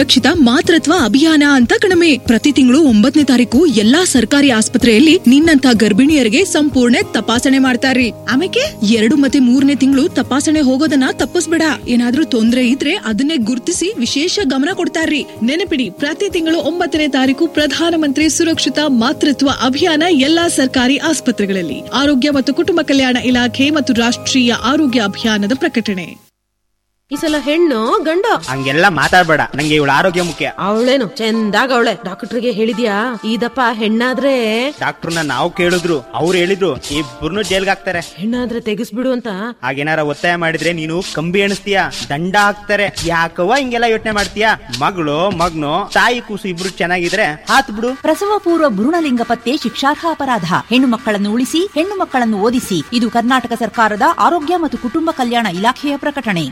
ಸುರಕ್ಷಿತ ಮಾತೃತ್ವ ಅಭಿಯಾನ ಅಂತ ಕಣಮೆ ಪ್ರತಿ ತಿಂಗಳು ಒಂಬತ್ತನೇ ತಾರೀಕು ಎಲ್ಲಾ ಸರ್ಕಾರಿ ಆಸ್ಪತ್ರೆಯಲ್ಲಿ ನಿನ್ನಂತ ಗರ್ಭಿಣಿಯರಿಗೆ ಸಂಪೂರ್ಣ ತಪಾಸಣೆ ಮಾಡ್ತಾರ್ರಿ ಆಮೇಲೆ ಎರಡು ಮತ್ತೆ ಮೂರನೇ ತಿಂಗಳು ತಪಾಸಣೆ ಹೋಗೋದನ್ನ ತಪ್ಪಿಸ್ಬೇಡ ಏನಾದ್ರೂ ತೊಂದ್ರೆ ಇದ್ರೆ ಅದನ್ನೇ ಗುರುತಿಸಿ ವಿಶೇಷ ಗಮನ ಕೊಡ್ತಾರ್ರಿ ನೆನಪಿಡಿ ಪ್ರತಿ ತಿಂಗಳು ಒಂಬತ್ತನೇ ತಾರೀಕು ಪ್ರಧಾನಮಂತ್ರಿ ಸುರಕ್ಷಿತ ಮಾತೃತ್ವ ಅಭಿಯಾನ ಎಲ್ಲಾ ಸರ್ಕಾರಿ ಆಸ್ಪತ್ರೆಗಳಲ್ಲಿ ಆರೋಗ್ಯ ಮತ್ತು ಕುಟುಂಬ ಕಲ್ಯಾಣ ಇಲಾಖೆ ಮತ್ತು ರಾಷ್ಟ್ರೀಯ ಆರೋಗ್ಯ ಅಭಿಯಾನದ ಪ್ರಕಟಣೆ ಈ ಸಲ ಹೆಣ್ಣು ಗಂಡ ಹಂಗೆಲ್ಲ ಮಾತಾಡ್ಬೇಡ ನಂಗೆ ಇವಳ ಆರೋಗ್ಯ ಮುಖ್ಯ ಅವಳೇನು ಚಂದಾಗ ಅವಳೆ ಡಾಕ್ಟರ್ಗೆ ಹೇಳಿದ್ಯಾ ಇದಪ್ಪ ಹೆಣ್ಣಾದ್ರೆ ಡಾಕ್ಟರ್ನ ನಾವು ಕೇಳಿದ್ರು ಅವ್ರು ಹೇಳಿದ್ರು ಇಬ್ಬರನ್ನು ಜೈಲ್ಗೆ ಹಾಕ್ತಾರೆ ಹೆಣ್ಣಾದ್ರೆ ತೆಗಿಸ್ಬಿಡು ಅಂತ ಹಾಗೇನಾರ ಒತ್ತಾಯ ಮಾಡಿದ್ರೆ ನೀನು ಕಂಬಿ ಎಣಿಸ್ತೀಯ ದಂಡ ಹಾಕ್ತಾರೆ ಯಾಕವ್ವ ಹಿಂಗೆಲ್ಲ ಯೋಚನೆ ಮಾಡ್ತೀಯ ಮಗಳು ಮಗ್ನು ತಾಯಿ ಕೂಸು ಇಬ್ರು ಚೆನ್ನಾಗಿದ್ರೆ ಹಾತ್ ಬಿಡು ಪ್ರಸವ ಪೂರ್ವ ಭ್ರೂಣಲಿಂಗ ಪತ್ತೆ ಶಿಕ್ಷಾರ್ಹ ಅಪರಾಧ ಹೆಣ್ಣು ಮಕ್ಕಳನ್ನು ಉಳಿಸಿ ಹೆಣ್ಣು ಮಕ್ಕಳನ್ನು ಓದಿಸಿ ಇದು ಕರ್ನಾಟಕ ಸರ್ಕಾರದ ಆರೋಗ್ಯ ಮತ್ತು ಕುಟುಂಬ ಕಲ್ಯಾಣ ಇಲಾಖೆಯ ಪ್ರಕಟಣೆ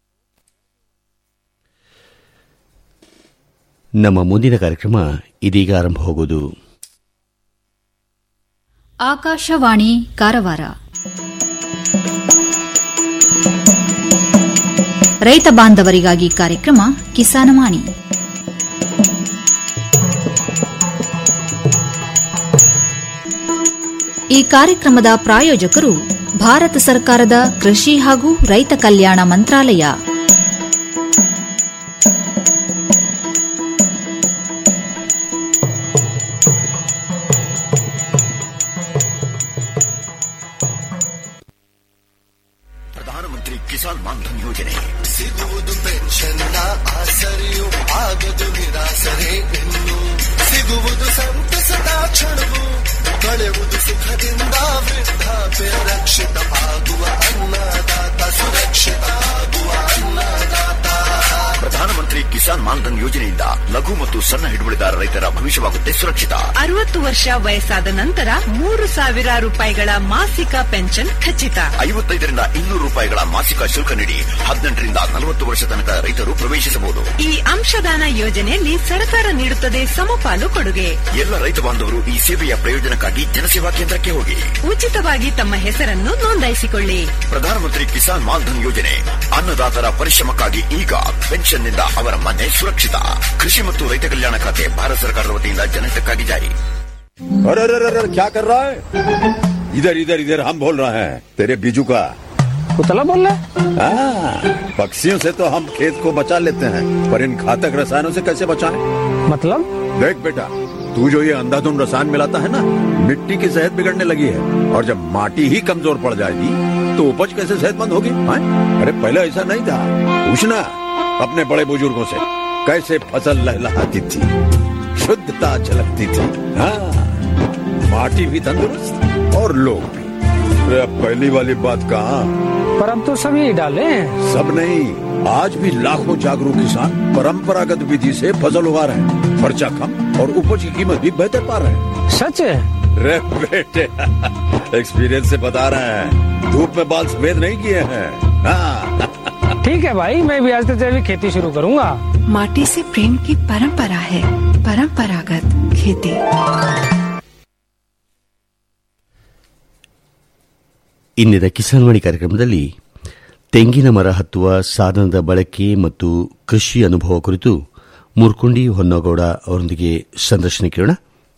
ನಮ್ಮ ಮುಂದಿನ ಕಾರ್ಯಕ್ರಮ ಇದೀಗ ಆರಂಭವಾಗುವುದು ಆಕಾಶವಾಣಿ ಕಾರವಾರ ರೈತ ಬಾಂಧವರಿಗಾಗಿ ಕಾರ್ಯಕ್ರಮ ಕಿಸಾನವಾಣಿ ಈ ಕಾರ್ಯಕ್ರಮದ ಪ್ರಾಯೋಜಕರು ಭಾರತ ಸರ್ಕಾರದ ಕೃಷಿ ಹಾಗೂ ರೈತ ಕಲ್ಯಾಣ ಮಂತ್ರಾಲಯ ಪ್ರಧಾನಮಂತ್ರಿ ಕಿಸಾನ್ ಮಾನ್ಧನ್ ಯೋಜನೆ ಸಿಗುವುದು ಪೆನ್ಷನ್ನ ಆಸರೆಯು ಆಗದು ನಿರಾಸರೆ ಇನ್ನು ಸಿಗುವುದು ಸಂತಸದ ಕ್ಷಣವು ಕಳೆಯುವುದು ಸುಖದಿಂದ ವೃದ್ಧಾಪ್ಯ ರಕ್ಷಿತ ಆಗುವ ಅನ್ನದಾತ ಸುರಕ್ಷಿತ ಆಗುವ ಅನ್ನದಾತ ಪ್ರಧಾನಮಂತ್ರಿ ಕಿಸಾನ್ ಮಾನ್ಧನ್ ಯೋಜನೆಯಿಂದ ಲಘು ಮತ್ತು ಸಣ್ಣ ಹಿಡುವಳಿದಾರ ರೈತರ ಭವಿಷ್ಯವಾಗುತ್ತೆ ಸುರಕ್ಷಿತ ಅರವತ್ತು ವರ್ಷ ವಯಸ್ಸಾದ ನಂತರ ಮೂರು ಸಾವಿರ ರೂಪಾಯಿಗಳ ಮಾಸಿಕ ಪೆನ್ಷನ್ ಖಚಿತ ಐವತ್ತೈದರಿಂದ ಇನ್ನೂರು ರೂಪಾಯಿಗಳ ಮಾಸಿಕ ಶುಲ್ಕ ನೀಡಿ ಹದಿನೆಂಟರಿಂದ ನಲವತ್ತು ವರ್ಷ ತನಕ ರೈತರು ಪ್ರವೇಶಿಸಬಹುದು ಈ ಅಂಶದಾನ ಯೋಜನೆಯಲ್ಲಿ ಸರ್ಕಾರ ನೀಡುತ್ತದೆ ಸಮಪಾಲು ಕೊಡುಗೆ ಎಲ್ಲ ರೈತ ಬಾಂಧವರು ಈ ಸೇವೆಯ ಪ್ರಯೋಜನಕ್ಕಾಗಿ ಜನಸೇವಾ ಕೇಂದ್ರಕ್ಕೆ ಹೋಗಿ ಉಚಿತವಾಗಿ ತಮ್ಮ ಹೆಸರನ್ನು ನೋಂದಾಯಿಸಿಕೊಳ್ಳಿ ಪ್ರಧಾನಮಂತ್ರಿ ಕಿಸಾನ್ ಮಾನ್ಧನ್ ಯೋಜನೆ ಅನ್ನದಾತರ ಪರಿಶ್ರಮಕ್ಕಾಗಿ ಈಗ ಪೆನ್ಷನ್ನಿಂದ ಅವರ ಮನೆ ಸುರಕ್ಷಿತ ಕೃಷಿ ಮತ್ತು ರೈತ ಕಲ್ಯಾಣ ಖಾತೆ ಭಾರತ ಸರ್ಕಾರದ ವತಿಯಿಂದ ಜನಹಿತಕ್ಕಾಗಿ ಜಾರಿ अरे अरे अरे अरे, क्या कर रहा है इधर इधर इधर हम बोल रहे हैं तेरे बीजू का कुतला बोल रहा हाँ, पक्षियों से तो हम खेत को बचा लेते हैं पर इन घातक रसायनों से कैसे बचाएं? मतलब देख बेटा तू जो ये अंधाधुंध रसायन मिलाता है ना मिट्टी की सेहत बिगड़ने लगी है और जब माटी ही कमजोर पड़ जाएगी तो उपज कैसे सेहतमंद होगी हाँ? अरे पहले ऐसा नहीं था पूछना अपने बड़े बुजुर्गों से कैसे फसल लहलहाती थी शुद्धता झलकती थी हाँ माटी भी तंदुरुस्त और लोग भी अरे अब पहली वाली बात कहाँ पर अब तो सभी डाले हैं सब नहीं आज भी लाखों जागरूक किसान परंपरागत विधि से फसल उगा रहे हैं खर्चा कम और उपज की कीमत भी बेहतर पा रहे हैं सच है रे बेटे एक्सपीरियंस से बता रहे हैं धूप में बाल सफेद नहीं किए हैं हाँ ठीक है भाई मैं भी आज से जैविक खेती शुरू करूंगा माटी से प्रेम की परंपरा है परंपरागत खेती ಇಂದಿನ ಕಿಸಾನ್ವಾಣಿ ಕಾರ್ಯಕ್ರಮದಲ್ಲಿ ತೆಂಗಿನ ಮರ ಹತ್ತುವ ಸಾಧನದ ಬಳಕೆ ಮತ್ತು ಕೃಷಿ ಅನುಭವ ಕುರಿತು ಮುರ್ಕುಂಡಿ ಹೊನ್ನಗೌಡ ಅವರೊಂದಿಗೆ ಸಂದರ್ಶನ ಕೇಳೋಣ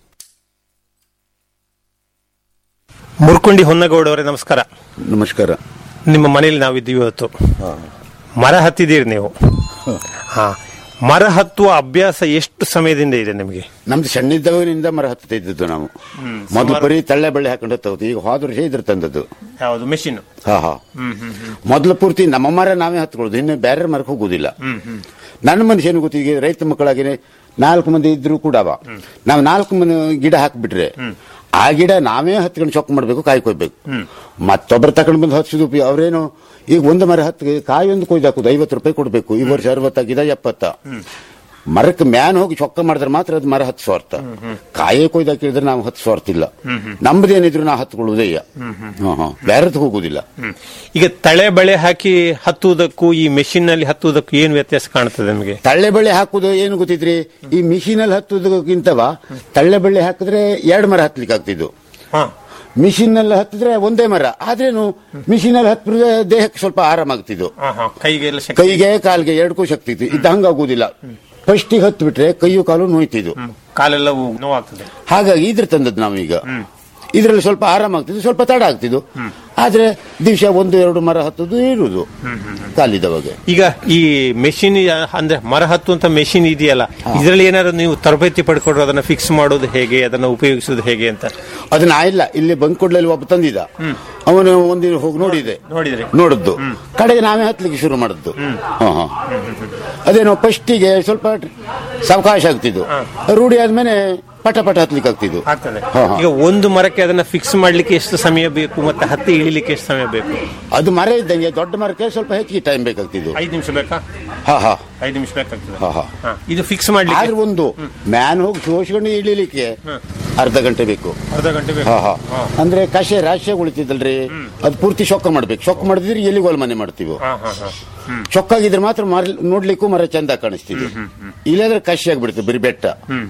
ಮುರ್ಕುಂಡಿ ಹೊನ್ನಗೌಡ ಅವರೇ ನಮಸ್ಕಾರ ನಮಸ್ಕಾರ ನಿಮ್ಮ ಮನೇಲಿ ನಾವಿದ್ದೀವಿ ಇವತ್ತು ಮರ ಹತ್ತಿದ್ದೀರಿ ನೀವು ಹಾ ಮರ ಹತ್ತುವ ಅಭ್ಯಾಸ ಎಷ್ಟು ಸಮಯದಿಂದ ಇದೆ ನಿಮಗೆ ನಮ್ದು ಸಣ್ಣಿದ್ದವರಿಂದ ಮರ ಹತ್ತಿದ್ದು ನಾವು ಮೊದಲು ಬರೀ ತಳ್ಳೆ ಬಳ್ಳಿ ಹಾಕೊಂಡು ಹತ್ತೋದು ಈಗ ಹೋದ ವರ್ಷ ಇದ್ರ ತಂದದ್ದು ಯಾವುದು ಮೆಷಿನ್ ಹಾ ಹಾ ಹ್ಮ್ ಹ್ಮ್ ಹ್ಮ್ ಮೊದಲು ಪೂರ್ತಿ ನಮ್ಮ ಮರ ನಾವೇ ಹತ್ಕೊಳ್ಳೋದು ಇನ್ನು ಬೇರೆ ಮರಕ್ಕೆ ಹೋಗುದಿಲ್ಲ ಹ್ಮ್ ಹ್ಮ್ ನನ್ನ ಮನುಷ್ಯ ಏನು ಗೊತ್ತೀಗ ರೈತ ಮಕ್ಕಳಾಗಿ ನಾಲ್ಕು ಮಂದಿ ಇದ್ರು ಕೂಡ ಅವ ನಾವು ನಾಲ್ಕು ಮಂದಿ ಗಿಡ ಹಾಕ್ಬಿಟ್ರೆ ಆ ಗಿಡ ನಾವೇ ಹತ್ಕೊಂಡು ಚೊಕ್ ಮಾಡ್ಬೇಕು ಕಾಯಿ ಕೊಯ್ಬೇಕು ಮತ್ತೊಬ್ಬರು ತಗೊಂಡು ಬಂದು ಹಚ್ಚಿದು ಅವ್ರೇನು ಈಗ ಒಂದು ಮರ ಹತ್ತು ಕಾಯಿ ಒಂದು ಕೊಯ್ದು ಹಾಕುದು ಐವತ್ತು ರೂಪಾಯಿ ಕೊಡ್ಬೇಕು ಈ ವರ್ಷ ಅರವತ್ತ ಗಿಡ ಎಪ್ಪತ್ತ ಮರಕ್ಕೆ ಮ್ಯಾನ್ ಹೋಗಿ ಚೊಕ್ಕ ಮಾಡಿದ್ರೆ ಮಾತ್ರ ಅದು ಮರ ಹತ್ತು ಸ್ವಾರ್ಥ ಕಾಯೇ ಕೊಯ್ದು ಹಾಕಿದ್ರೆ ನಾವು ಹತ್ತು ಸ್ವಾರ್ಥ ಇಲ್ಲ ನಮ್ದೇನಿದ್ರು ನಾವು ಹತ್ಕೊಳ್ಳುವುದೇ ಹಾ ಹಾ ಬೇರೆದ್ ಹೋಗುದಿಲ್ಲ ಹ್ಮ್. ಈಗ ತಳೆ ಬಳೆ ಹಾಕಿ ಹತ್ತುವುದಕ್ಕೂ ಈ ಮೆಷಿನ್ ನಲ್ಲಿ ಹತ್ತುವುದಕ್ಕೂ ಏನು ವ್ಯತ್ಯಾಸ ಕಾಣ್ತದೆ ನಿಮಗೆ ತಳ್ಳೆ ಬಳ್ಳಿ ಹಾಕುದು ಏನು ಗೊತ್ತಿದ್ರಿ ಈ ಮಿಷಿನಲ್ಲಿ ಹತ್ತುದಕ್ಕಿಂತವ ತಳ್ಳೆ ಬಳ್ಳಿ ಹಾಕಿದ್ರೆ ಎರಡು ಮರ ಹತ್ಲಿಕ್ಕೆ ಆಗ್ತಿದ್ದು ಮಿಷಿನ್ ನಲ್ಲಿ ಹತ್ತಿದ್ರೆ ಒಂದೇ ಮರ ಆದ್ರೇನು ಮಿಷಿನ್ ಅಲ್ಲಿ ಹತ್ತಿದ್ರೆ ದೇಹಕ್ಕೆ ಸ್ವಲ್ಪ ಆರಾಮಾಗ್ತಿದ್ದು ಕೈಗೆಲ್ಲ ಶಕ್ತಿ ಕೈಗೆ ಕಾಲ್ಗೆ ಎರಡಕ್ಕೂ ಶಕ್ತಿ ಇತ್ತು ಇದು ಹಂಗಾಗುದಿಲ್ಲ ಫಸ್ಟಿಗೆ ಹತ್ತು ಬಿಟ್ರೆ ಕೈಯು ಕಾಲು ನೋಯ್ತಿದ್ದು ಕಾಲೆಲ್ಲ ನೋವಾಗ್ತದೆ ಹಾಗಾಗಿ ಇದ್ರ ತಂದದ್ದು ನಾವೀಗ ಇದರಲ್ಲಿ ಸ್ವಲ್ಪ ಆರಾಮ ಆಗ್ತಿದ್ದು ಸ್ವಲ್ಪ ತಡ ಆಗ್ತಿದ್ದು ಆದ್ರೆ ದಿವಸ ಒಂದು ಎರಡು ಮರ ಹತ್ತದು ಇರುವುದು ಕಾಲಿದವಾಗ ಈಗ ಈ ಮೆಷಿನ್ ಅಂದ್ರೆ ಮರ ಹತ್ತುವಂತ ಮೆಷಿನ್ ಇದೆಯಲ್ಲ ಇದರಲ್ಲಿ ಏನಾದ್ರು ನೀವು ತರಬೇತಿ ಪಡ್ಕೊಂಡ್ರು ಅದನ್ನ ಫಿಕ್ಸ್ ಮಾಡೋದು ಹೇಗೆ ಅದನ್ನ ಉಪಯೋಗಿಸೋದು ಹೇಗೆ ಅಂತ ಅದನ್ನ ಇಲ್ಲ ಇಲ್ಲಿ ಬಂದ್ಕೊಡ್ಲಲ್ಲಿ ಒಬ್ಬ ತಂದಿದ್ದ ಅವನು ಒಂದಿನ ಹೋಗಿ ನೋಡಿದೆ ನೋಡಿದ್ರಿ ನೋಡದ್ದು ಕಡೆಗೆ ನಾವೇ ಹತ್ಲಿಕ್ಕೆ ಶುರು ಮಾಡದ್ದು ಹಾ, ಹಾ. ಅದೇನೋ ಫಸ್ಟಿಗೆ ಸ್ವಲ್ಪ ಸಾವಕಾಶ ಆಗ್ತಿದ್ದು ರೂಢಿ ಆದ್ಮೇಲೆ ಪಟ ಪಟ ಹತ್ಲಿಕ್ಕೆ ಆಗ್ತಿದ್ದು ಆಗ್ತದೆ ಹಾ, ಹಾ. ಈಗ ಒಂದು ಮರಕ್ಕೆ ಅದನ್ನ ಫಿಕ್ಸ್ ಮಾಡ್ಲಿಕ್ಕೆ ಎಷ್ಟು ಸಮಯ ಬೇಕು ಮತ್ತೆ ಹತ್ತಿ ಇಳಿಲಿಕ್ಕೆ ಎಷ್ಟು ಸಮಯ ಬೇಕು ಅದು ಮರ ಇದ್ದಂಗೆ ದೊಡ್ಡ ಮರಕ್ಕೆ ಸ್ವಲ್ಪ ಹೆಚ್ಚಿಗೆ ಟೈಮ್ ಬೇಕಾಗ್ತಿದ್ದು ಐದು ನಿಮಿಷ ಬೇಕಾ ಹಾ ಹಾ ಐದು ನಿಮಿಷ ಬೇಕಾಗ್ತದೆ ಹಾ ಹಾ ಹಾ, ಇದು ಫಿಕ್ಸ್ ಮಾಡ್ಲಿಕ್ಕೆ ಆದ್ರೆ ಒಂದು ಮ್ಯಾನ್ ಹೋಗಿ ಶೋಷಣೆ ಇಳಿಲಿಕ್ಕೆ ಅರ್ಧ ಗಂಟೆ ಬೇಕು ಅರ್ಧ ಗಂಟೆ ಬೇಕು ಹಾ ಹಾ ಅಂದ್ರೆ ಕಷೆ ರಾಶಿಯಾಗಿ ಉಳಿತಿದ್ದಲ್ರಿ ಅದು ಪೂರ್ತಿ ಶೊಕ್ಕ ಮಾಡ್ಬೇಕು ಶೊಕ್ಕ ಮಾಡಿದ್ರೆ ಎಲ್ಲಿಗೋಲ್ ಮನೆ ಮಾಡ್ತೀವಿ ಹಾ ಹಾ ಹಾ ಚೊಕ್ಕಾಗಿದ್ರೆ ಮಾತ್ರ ಮರ ನೋಡ್ಲಿಕ್ಕೂ ಮರ ಚಂದ ಕಾಣಿಸ್ತಿದೆ ಇಲ್ಲಾಂದ್ರೆ ಕಷಿ ಆಗ್ಬಿಡುತ್ತೆ ಬರೀ ಬೆಟ್ಟ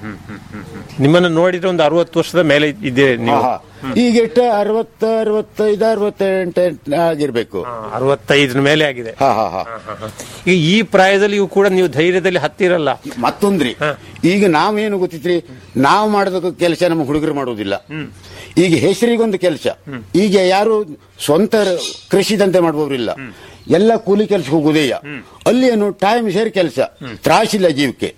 ನಿಮ್ಮನ್ನ ನೋಡಿದ್ರೆ ಒಂದು ಅರವತ್ತು ವರ್ಷದ ಮೇಲೆ ಇದ್ದೀರಿ ನೀವು ಹಾ, ಹಾ. ಈಗ ಇಟ್ಟ ಅರವತ್ತ ಅರವತ್ತೈದು ಅರವತ್ತೆಂಟು ಆಗಿರ್ಬೇಕು ಅರವತ್ತೈದ್ರ ಮೇಲೆ ಆಗಿದೆ ಹಾ ಹಾ ಹಾ ಈಗ ಈ ಪ್ರಾಯದಲ್ಲಿಯೂ ಕೂಡ ನೀವು ಧೈರ್ಯದಲ್ಲಿ ಹತ್ತಿರಲ್ಲ ಮತ್ತೊಂದ್ರಿ ಈಗ ನಾವೇನು ಗೊತ್ತಿತ್ರಿ ನಾವು ಮಾಡೋದಕ್ಕೆ ಕೆಲಸ ನಮ್ಮ ಹುಡುಗರು ಮಾಡೋದಿಲ್ಲ ಈಗ ಹೆಸರಿಗೊಂದು ಕೆಲಸ ಈಗ ಯಾರು ಸ್ವಂತ ಕೃಷಿ ದಂತೆ ಮಾಡುವವರಿಲ್ಲ ಎಲ್ಲ ಕೂಲಿ ಕೆಲಸ ಹೋಗುವುದೇಯ ಅಲ್ಲಿ ಏನು ಟೈಮ್ ಸೇರಿ ಕೆಲಸ ತ್ರಾಸಿಲ್ಲ ಜೀವಕ್ಕೆ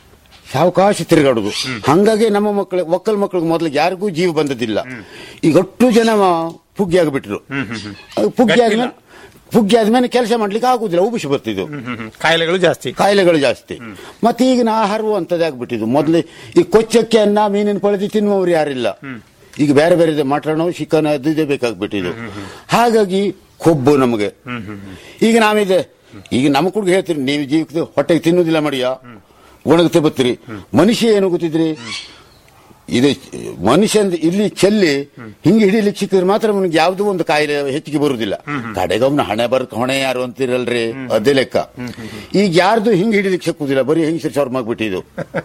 ಸಾವಕಾಶ ತಿರುಗಾಡುದು ಹಂಗಾಗಿ ನಮ್ಮ ಮಕ್ಕಳ ಒಕ್ಕಲ್ ಮಕ್ಕಳಿಗೆ ಮೊದಲಿಗೆ ಯಾರಿಗೂ ಜೀವ ಬಂದದಿಲ್ಲ ಈಗ ಒಟ್ಟು ಜನ ಪುಗ್ಗಿ ಆಗಿಬಿಟ್ರು ಅದು ಪುಗ್ಗಿ ಆದ್ಮೇಲೆ ಪುಗ್ಗಿ ಆದ್ಮೇಲೆ ಕೆಲಸ ಮಾಡ್ಲಿಕ್ಕೆ ಆಗುದಿಲ್ಲ ಉಬಿಸಿ ಬರ್ತಿದ್ದು ಕಾಯಿಲೆಗಳು ಜಾಸ್ತಿ ಕಾಯಿಲೆಗಳು ಜಾಸ್ತಿ ಮತ್ತೆ ಈಗಿನ ಆಹಾರವು ಅಂತದೇ ಆಗ್ಬಿಟ್ಟಿದ್ದು ಮೊದಲು ಈ ಕೊಚ್ಚಕ್ಕೆ ಅನ್ನ ಮೀನಿನ ಪಳದಿ ತಿನ್ನುವವರು ಯಾರಿಲ್ಲ ಈಗ ಬೇರೆ ಬೇರೆ ಇದೆ ಮಟನ್ ಚಿಕನ್ ಅದು ಇದೇ ಬೇಕಾಗ್ಬಿಟ್ಟಿದ್ದು ಹಾಗಾಗಿ ಕೊಬ್ಬು ನಮಗೆ ಈಗ ನಾವಿದೆ ಈಗ ನಮ್ಮ ಕುಡ್ಗೆ ಹೇಳ್ತೀರಿ ನೀವು ಜೀವಕ್ಕೆ ಹೊಟ್ಟೆಗೆ ತಿನ್ನುವುದಿಲ್ಲ ಮಡಿಯ ಒಣಗುತ್ತೆ ಬತ್ತೀರಿ ಮನುಷ್ಯ ಏನು ಗೊತ್ತಿದ್ರಿ ಇದು ಮನುಷ್ಯ ಅಂದ್ರೆ ಇಲ್ಲಿ ಚೆಲ್ಲಿ ಹಿಂಗೆ ಹಿಡಿಲಿಕ್ಕೆ ಸಿಕ್ಕಿದ್ರೆ ಮಾತ್ರ ಅವನಿಗೆ ಯಾವುದೋ ಒಂದು ಕಾಯಿಲೆ ಹೆಚ್ಚಿಗೆ ಬರುವುದಿಲ್ಲ ಕಡೆಗೆ ಅವನ ಹಣೆ ಬರ್ ಹೊಣೆ ಯಾರು ಅಂತಿರಲ್ರಿ ಅದೇ ಲೆಕ್ಕ ಈಗ ಯಾರ್ದು ಹಿಂಗೆ ಹಿಡಿಲಿಕ್ಕೆ ಸಿಕ್ಕುದಿಲ್ಲ ಬರೀ ಹೆಂಗಸರು ಶರ್ಮ ಆಗ್ಬಿಟ್ಟಿದ್ದು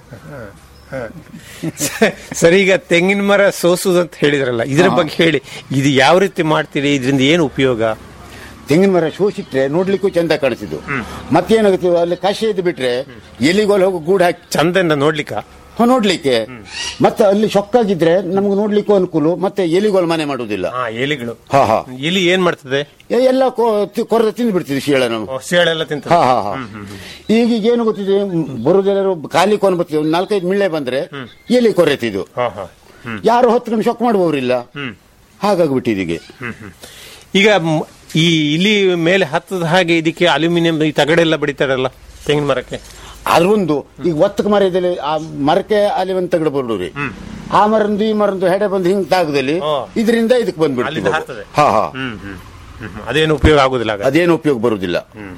ಸರಿ ಈಗ ತೆಂಗಿನ ಮರ ಸೋಸುದು ಅಂತ ಹೇಳಿದ್ರಲ್ಲ ಇದ್ರ ಬಗ್ಗೆ ಹೇಳಿ ಇದು ಯಾವ ರೀತಿ ಮಾಡ್ತೀರಿ ಇದರಿಂದ ಏನು ಉಪಯೋಗ ತೆಂಗಿನ ಮರ ಶೋಷಿಟ್ರೆ ನೋಡ್ಲಿಕ್ಕೂ ಚಂದ ಕಾಣಿಸಿದ್ದು ಮತ್ತೇನಾಗುತ್ತೆ ಅಲ್ಲಿ ಕಷೆ ಇದ್ದು ಬಿಟ್ರೆ ಎಲ್ಲಿಗೋಲ್ ಹೋಗಿ ಗೂಡು ಹಾಕಿ ಚಂದನ ನೋಡ್ಲಿಕ್ಕ ಹ, ನೋಡ್ಲಿಕ್ಕೆ ಮತ್ತೆ ಅಲ್ಲಿ ಶೊಕ್ಕಾಗಿದ್ರೆ ನಮ್ಗೆ ನೋಡ್ಲಿಕ್ಕೂ ಅನುಕೂಲ ಮತ್ತೆ ಎಲಿಗೋಲ್ ಮನೆ ಮಾಡುವುದಿಲ್ಲ ಹಾ ಎಲಿಗಳು ಹಾ ಹಾ ಎಲಿ ಏನ್ ಮಾಡ್ತದೆ ಎ- ಎಲ್ಲ ಕೊ- ತಿ- ಕೊರೆದು ತಿಂದು ಬಿಡ್ತೀವಿ ಶೀಳ ನಾವು ಓ, ಸೇಳೆಲ್ಲ ತಿಂತದೆ ಹಾ ಹಾ ಹಾ ಈಗ ಏನು ಗೊತ್ತಿದೆ ಬರುದೆಲ್ಲರೂ ಖಾಲಿ ಕೊನೆ ಬರ್ತೀವಿ ಒಂದು ನಾಲ್ಕೈದು ಮಿಳ್ಳೆ ಬಂದ್ರೆ ಎಲಿ ಕೊರೆತಿದ್ದು ಹಾ ಹಾ ಯಾರು ಹೊತ್ಕೊಂಡು ಶೊಕ್ ಮಾಡುವವರಿಲ್ಲ ಹಾಗಾಗ್ಬಿಟ್ಟಿದೀಗೆ ಈಗ ಮ್- ಈ ಇಲಿ ಮೇಲೆ ಹತ್ತದ ಹಾಗೆ ಇದಕ್ಕೆ ಅಲ್ಯೂಮಿನಿಯಂ ಈ ತಗಡೆಲ್ಲ ಬಡಿತಾರಲ್ಲ ತೆಂಗಿನ ಮರಕ್ಕೆ ಅದ್ರೊಂದು ಈಗ ಒತ್ತಕ ಮರ ಇದೆ ಆ ಮರಕ್ಕೆ ಅಲ್ಲಿ ಒಂದು ತಗಡು ಬರ್ಡ್ರಿ ಆ ಮರಂದು ಈ ಮರಂದು ಹೆಡೆ ಬಂದು ಹಿಂಗ್ ತಾಗದಲ್ಲಿ ಇದರಿಂದ ಇದಕ್ಕೆ ಅಲ್ಲಿಂದ ಬಂದ್ಬಿಡ್ತೀವಿ ಹಾರ್ತದೆ. ಹಾ ಹಾ ಹ್ಮ್ ಹ್ಮ್ ಹ್ಮ್. ಅದೇನು ಉಪಯೋಗ ಆಗುದಿಲ್ಲ ಹಾಗಾದ್ರೆ. ಅದೇನು ಉಪಯೋಗ ಬರುವುದಿಲ್ಲ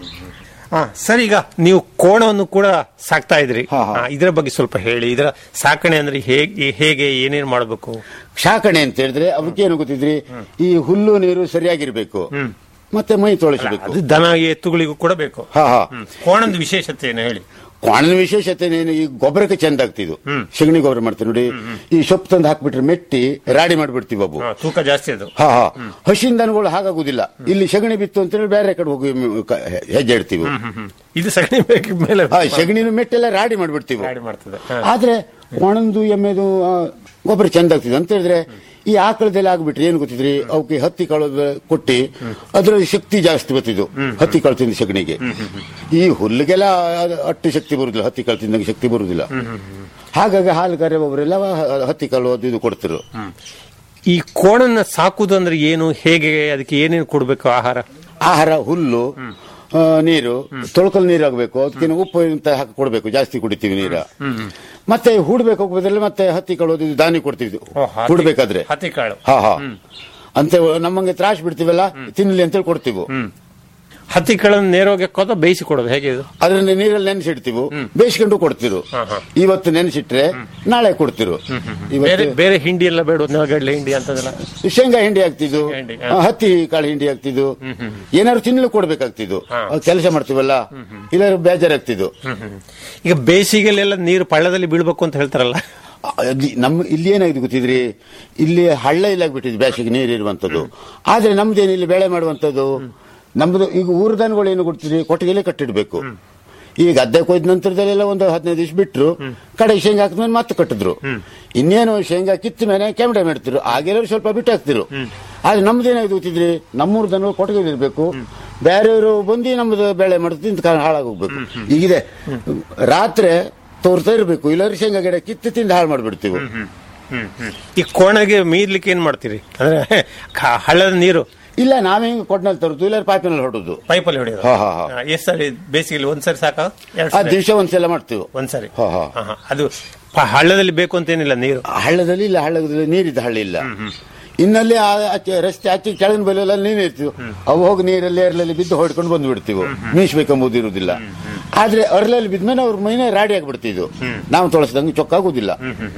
ಹಾ, ಸರಿ ಈಗ ನೀವು ಕೋಣವನ್ನು ಕೂಡ ಸಾಕ್ತಾ ಇದ್ರಿ ಹಾ, ಇದರ ಬಗ್ಗೆ ಸ್ವಲ್ಪ ಹೇಳಿ ಇದರ ಸಾಕಣೆ ಅಂದ್ರೆ ಹೇಗೆ ಹೇಗೆ ಏನೇನ್ ಮಾಡಬೇಕು ಶಾಕಣೆ ಅಂತ ಹೇಳಿದ್ರೆ ಅವಕ್ಕೆ ಏನು ಗೊತ್ತಿದ್ರಿ ಈ ಹುಲ್ಲು ನೀರು ಸರಿಯಾಗಿರ್ಬೇಕು ಮತ್ತೆ ಮೈ ತೊಳಸಬೇಕು ಅದು ದನ ಎತ್ತುಗಳಿಗೂ ಕೂಡ ಬೇಕು ಹಾ ಹಾ ಹ್ಮ್. ಕೋಣದ ವಿಶೇಷತೆ ಏನು ಹೇಳಿ ಕ್ವಾಣದ ವಿಶೇಷತೆ ಏನು ಈ ಗೊಬ್ಬರಕ್ಕೆ ಚಂದ ಆಗ್ತಿದ್ದು ಸಗಣಿ ಗೊಬ್ಬರ ಮಾಡ್ತೀವಿ ನೋಡಿ ಈ ಸೊಪ್ಪು ತಂದು ಹಾಕ್ಬಿಟ್ರೆ ಮೆಟ್ಟಿ ರಾಡಿ ಮಾಡ್ಬಿಡ್ತೀವಿ ಬಾಬು ಹಾ, ತೂಕ ಜಾಸ್ತಿ ಅದು ಹಾ ಹಾ ಹಸಿನ ದನಗಳು ಹಾಗಾಗುದಿಲ್ಲ ಇಲ್ಲಿ ಸಗಣಿ ಬಿತ್ತು ಅಂತ ಹೇಳಿ ಬೇರೆ ಕಡೆ ಹೋಗಿ ಮ್- ಕ- ಹೆಜ್ಜೆ ಇಡ್ತೀವಿ ಇದು ಸಗಣಿ ಬೇಕು ಮೇಲೆ ಹಾ ಸಗಣಿನ ಮೆಟ್ಟೆಲ್ಲ ರಾಡಿ ಮಾಡ್ಬಿಡ್ತೀವಿ ಗಾಡಿ ಮಾಡ್ತದೆ ಹಾ. ಆದ್ರೆ ಒಣಂದು ಎಮ್ಮೆದು ಆ, ಗೊಬ್ಬರ ಚಂದ ಆಗ್ತಿದೆ ಅಂತ ಹೇಳಿದ್ರೆ ಈ ಆಕಳದೆಲ್ಲ ಆಗ್ಬಿಟ್ರೆ ಏನು ಗೊತ್ತಿದ್ರಿ ಅವಕ್ಕೆ ಹತ್ತಿ ಕಾಳು ಕೊಟ್ಟಿ ಅದ್ರಲ್ಲಿ ಶಕ್ತಿ ಜಾಸ್ತಿ ಬರ್ತಿದ್ದು ಹತ್ತಿ ಕಾಳು ತಿಂದ ಸಗಣಿಗೆ ಈ ಹುಲ್ಲಿಗೆಲ್ಲ ಅದು ಅಟ್ಟು ಶಕ್ತಿ ಬರುದಿಲ್ಲ ಹತ್ತಿ ಕಾಳು ತಿಂದಂಗೆ ಶಕ್ತಿ ಬರುದಿಲ್ಲ ಹಾಗಾಗಿ ಹಾಲು ಕರೆಯುವವರೆಲ್ಲ ಹತ್ತಿ ಕಾಳು ಅದು ಇದು ಕೊಡ್ತಿರು ಈ ಕೋಣನ್ನ ಸಾಕುದು ಅಂದ್ರೆ ಏನು ಹೇಗೆ ಅದಕ್ಕೆ ಏನೇನು ಕೊಡ್ಬೇಕು ಆಹಾರ ಆಹಾರ ಹುಲ್ಲು ಆ, ನೀರು ತೊಳ್ಕಲ್ ನೀರು ಆಗ್ಬೇಕು ಅದಕ್ಕೆ ಉಪ್ಪು ಅಂತ ಹಾಕಿ ಕೊಡ್ಬೇಕು ಜಾಸ್ತಿ ಕುಡಿತೀವಿ ನೀರ ಮತ್ತೆ ಹೂಡ್ಬೇಕು ಹೋಗ್ಬೋದ್ರಲ್ಲಿ ಮತ್ತೆ ಹತ್ತಿ ಕಾಳು ಅದು ಇದು ದಾನಿ ಕೊಡ್ತೀವಿ ಹತ್ತಿ- ಹೂಡ್ಬೇಕಾದ್ರೆ ಹತ್ತಿ ಕಾಳು ಹಾ ಹಾ ಅಂತ ನಮ್ಮಂಗೆ ತ್ರಾಸ್ ಬಿಡ್ತೀವಲ್ಲ ತಿನ್ಲಿ ಅಂತೇಳಿ ಕೊಡ್ತೀವಿ ಹತ್ತಿ ಕಾಳನ್ನು ನೇರವಾಗಿ ಕೊದ ಬೇಯಿಸಿ ಕೊಡೋದು ಹೇಗೆ ಇದು ಅದನ್ನ ನೀರಲ್ಲಿ ನೆನೆಸಿಡ್ತೀವಿ ಬೇಯಿಸ್ಕೊಂಡು ಕೊಡ್ತಿರು ಇವತ್ತು ನೆನೆಸಿಟ್ರೆ ನಾಳೆ ಕೊಡ್ತಿರು ಬೇರೆ ಇವತ್ತು ಬೇರೆ ಹಿಂಡಿ ಎಲ್ಲ ಬೇಡ ನೆಲಗಡಲೆ ಹಿಂಡಿ ಅಂತದೆಲ್ಲ ಶೇಂಗಾ ಹಿಂಡಿ ಆಗ್ತಿದ್ದು ಹಿಂಡಿ, ಆ, ಹತ್ತಿ ಕಾಳು ಹಿಂಡಿ ಆಗ್ತಿದ್ದು ಏನಾದ್ರು ತಿನ್ನಲು ಕೊಡ್ಬೇಕಾಗ್ತಿದ್ದು ಕೆಲಸ ಮಾಡ್ತೀವಲ್ಲ ಇಲ್ಲಾರು ಬೇಜಾರಾಗ್ತಿದ್ದು ಈಗ ಬೇಸಿಗೆಲೆಲ್ಲ ನೀರು ಪಳ್ಳದಲ್ಲಿ ಬೀಳ್ಬೇಕು ಅಂತ ಹೇಳ್ತಾರಲ್ಲ ಅಲ್ಲಿ ನಮ್ಮ ಇಲ್ಲಿ ಏನಾಗಿದೆ ಗೊತ್ತಿದ್ರಿ ಇಲ್ಲಿ ಹಳ್ಳ ಇಲ್ಲ ಆಗ್ಬಿಟ್ಟಿದೆ ಬೇಸಿಗೆ ನೀರು ಇರುವಂತದ್ದು ಆದ್ರೆ ನಮ್ದೇನು ಇಲ್ಲಿ ಬೆಳೆ ಮಾಡುವಂತದ್ದು ನಮ್ದು ಈಗ ಊರು ದನಗಳು ಏನು ಕೊಡ್ತೀರಿ ಕೊಟ್ಟಿಗೆಲೆ ಕಟ್ಟಿಡ್ಬೇಕು ಈ ಗದ್ದೆ ಕೊಯ್ದ ನಂತರದಲ್ಲೆಲ್ಲ ಒಂದು ಹದಿನೈದು ದಿವಸ ಬಿಟ್ರು ಕಡೆ ಶೇಂಗಾ ಹಾಕಿದ್ಮೇಲೆ ಮತ್ತೆ ಕಟ್ಟಿದ್ರು ಇನ್ನೇನು ಶೇಂಗಾ ಕಿತ್ತ ಮೇಲೆ ಕೆಮಟೆ ಮಾಡ್ತಿರು ಆಗೆಲ್ಲರೂ ಸ್ವಲ್ಪ ಬಿಟ್ಟು ಹಾಕ್ತಿರು ಆದ್ರೆ ನಮ್ದು ಏನಾಯ್ತು ಗೊತ್ತಿದ್ರಿ ನಮ್ಮೂರ್ ದನ ಕೊಟ್ಟಿಗೆ ಇರ್ಬೇಕು ಬೇರೆಯವರು ಬಂದು ನಮ್ದು ಬೆಳೆ ಮಾಡ್ತಿ ತಿಂದು ಹಾಳಾಗೋಗ್ಬೇಕು ಈಗಿದೆ ರಾತ್ರಿ ತೋರ್ತಾ ಇರ್ಬೇಕು ಇಲ್ಲಾದ್ರೆ ಶೇಂಗಾ ಗಿಡ ಕಿತ್ತು ತಿಂದು ಹಾಳು ಮಾಡ್ಬಿಡ್ತೀವಿ ಈ ಕೋಣಗೆ ಮೀರ್ಲಿಕ್ಕೆ ಏನ್ ಮಾಡ್ತೀರಿ ಅಂದ್ರೆ ಕ- ಹಳ್ಳದ ನೀರು ಇಲ್ಲ ನಾವೇ ಹಿಂಗೆ ಕೊಟ್ನಲ್ಲಿ ತರುದು ಇಲ್ಲಾದ್ರೆ ಪೈಪಿನಲ್ಲಿ ಹೊಡೋದು ಪೈಪಲ್ಲಿ ಹೊಡೆಯೋದು ಹಾ, ಹಾ, ಹಾ. ಆ, ಎಷ್ಟ್ ಸರಿ ಬೇಸಿಗೆಲಿ ಒಂದ್ಸರಿ ಸಾಕ ಎರಡ್ ಆ ಸರಿ ದಿವಸ ಒಂದ್ಸಲ ಮಾಡ್ತೀವಿ ಒಂದ್ಸರಿ ಹಾ, ಹಾ. ಹಾ, ಹಾ. ಅದು ಪ- ಹಳ್ಳದಲ್ಲಿ ಬೇಕು ಅಂತೇನಿಲ್ಲ ನೀರು ಹಳ್ಳದಲ್ಲಿ ಇಲ್ಲ ಹಳ್ಳದಲ್ಲಿ ನೀರಿದ್ದ ಹಳ್ಳಿ ಇಲ್ಲ ಇನ್ನಲ್ಲಿ ಆ- ಆಚೆ ರಸ್ತೆ ಆಚೆ ಕೆಳಗಿನ ಬೆಲೆಲ್ಲ ನೀರು ಇರ್ತೀವಿ ಅವು ಹೋಗಿ ನೀರಲ್ಲಿ ಎರಲಲ್ಲಿ ಬಿದ್ದು ಹೊಡ್ಕೊಂಡು ಬಂದು ಬಿಡ್ತೀವಿ ಮೀಸ್ಬೇಕೆಂಬುದು ಇರುವುದಿಲ್ಲ ಆದ್ರೆ ಅರ್ಲಲ್ಲಿ ಬಿದ್ಮೇಲೆ ಅವ್ರ ಮೈನೇ ರಾಡಿ ಆಗಿಬಿಡ್ತಿದ್ವು ನಾವು ತೊಳಸ್ದಂಗೆ ಚೊಕ್ಕಾಗುದಿಲ್ಲ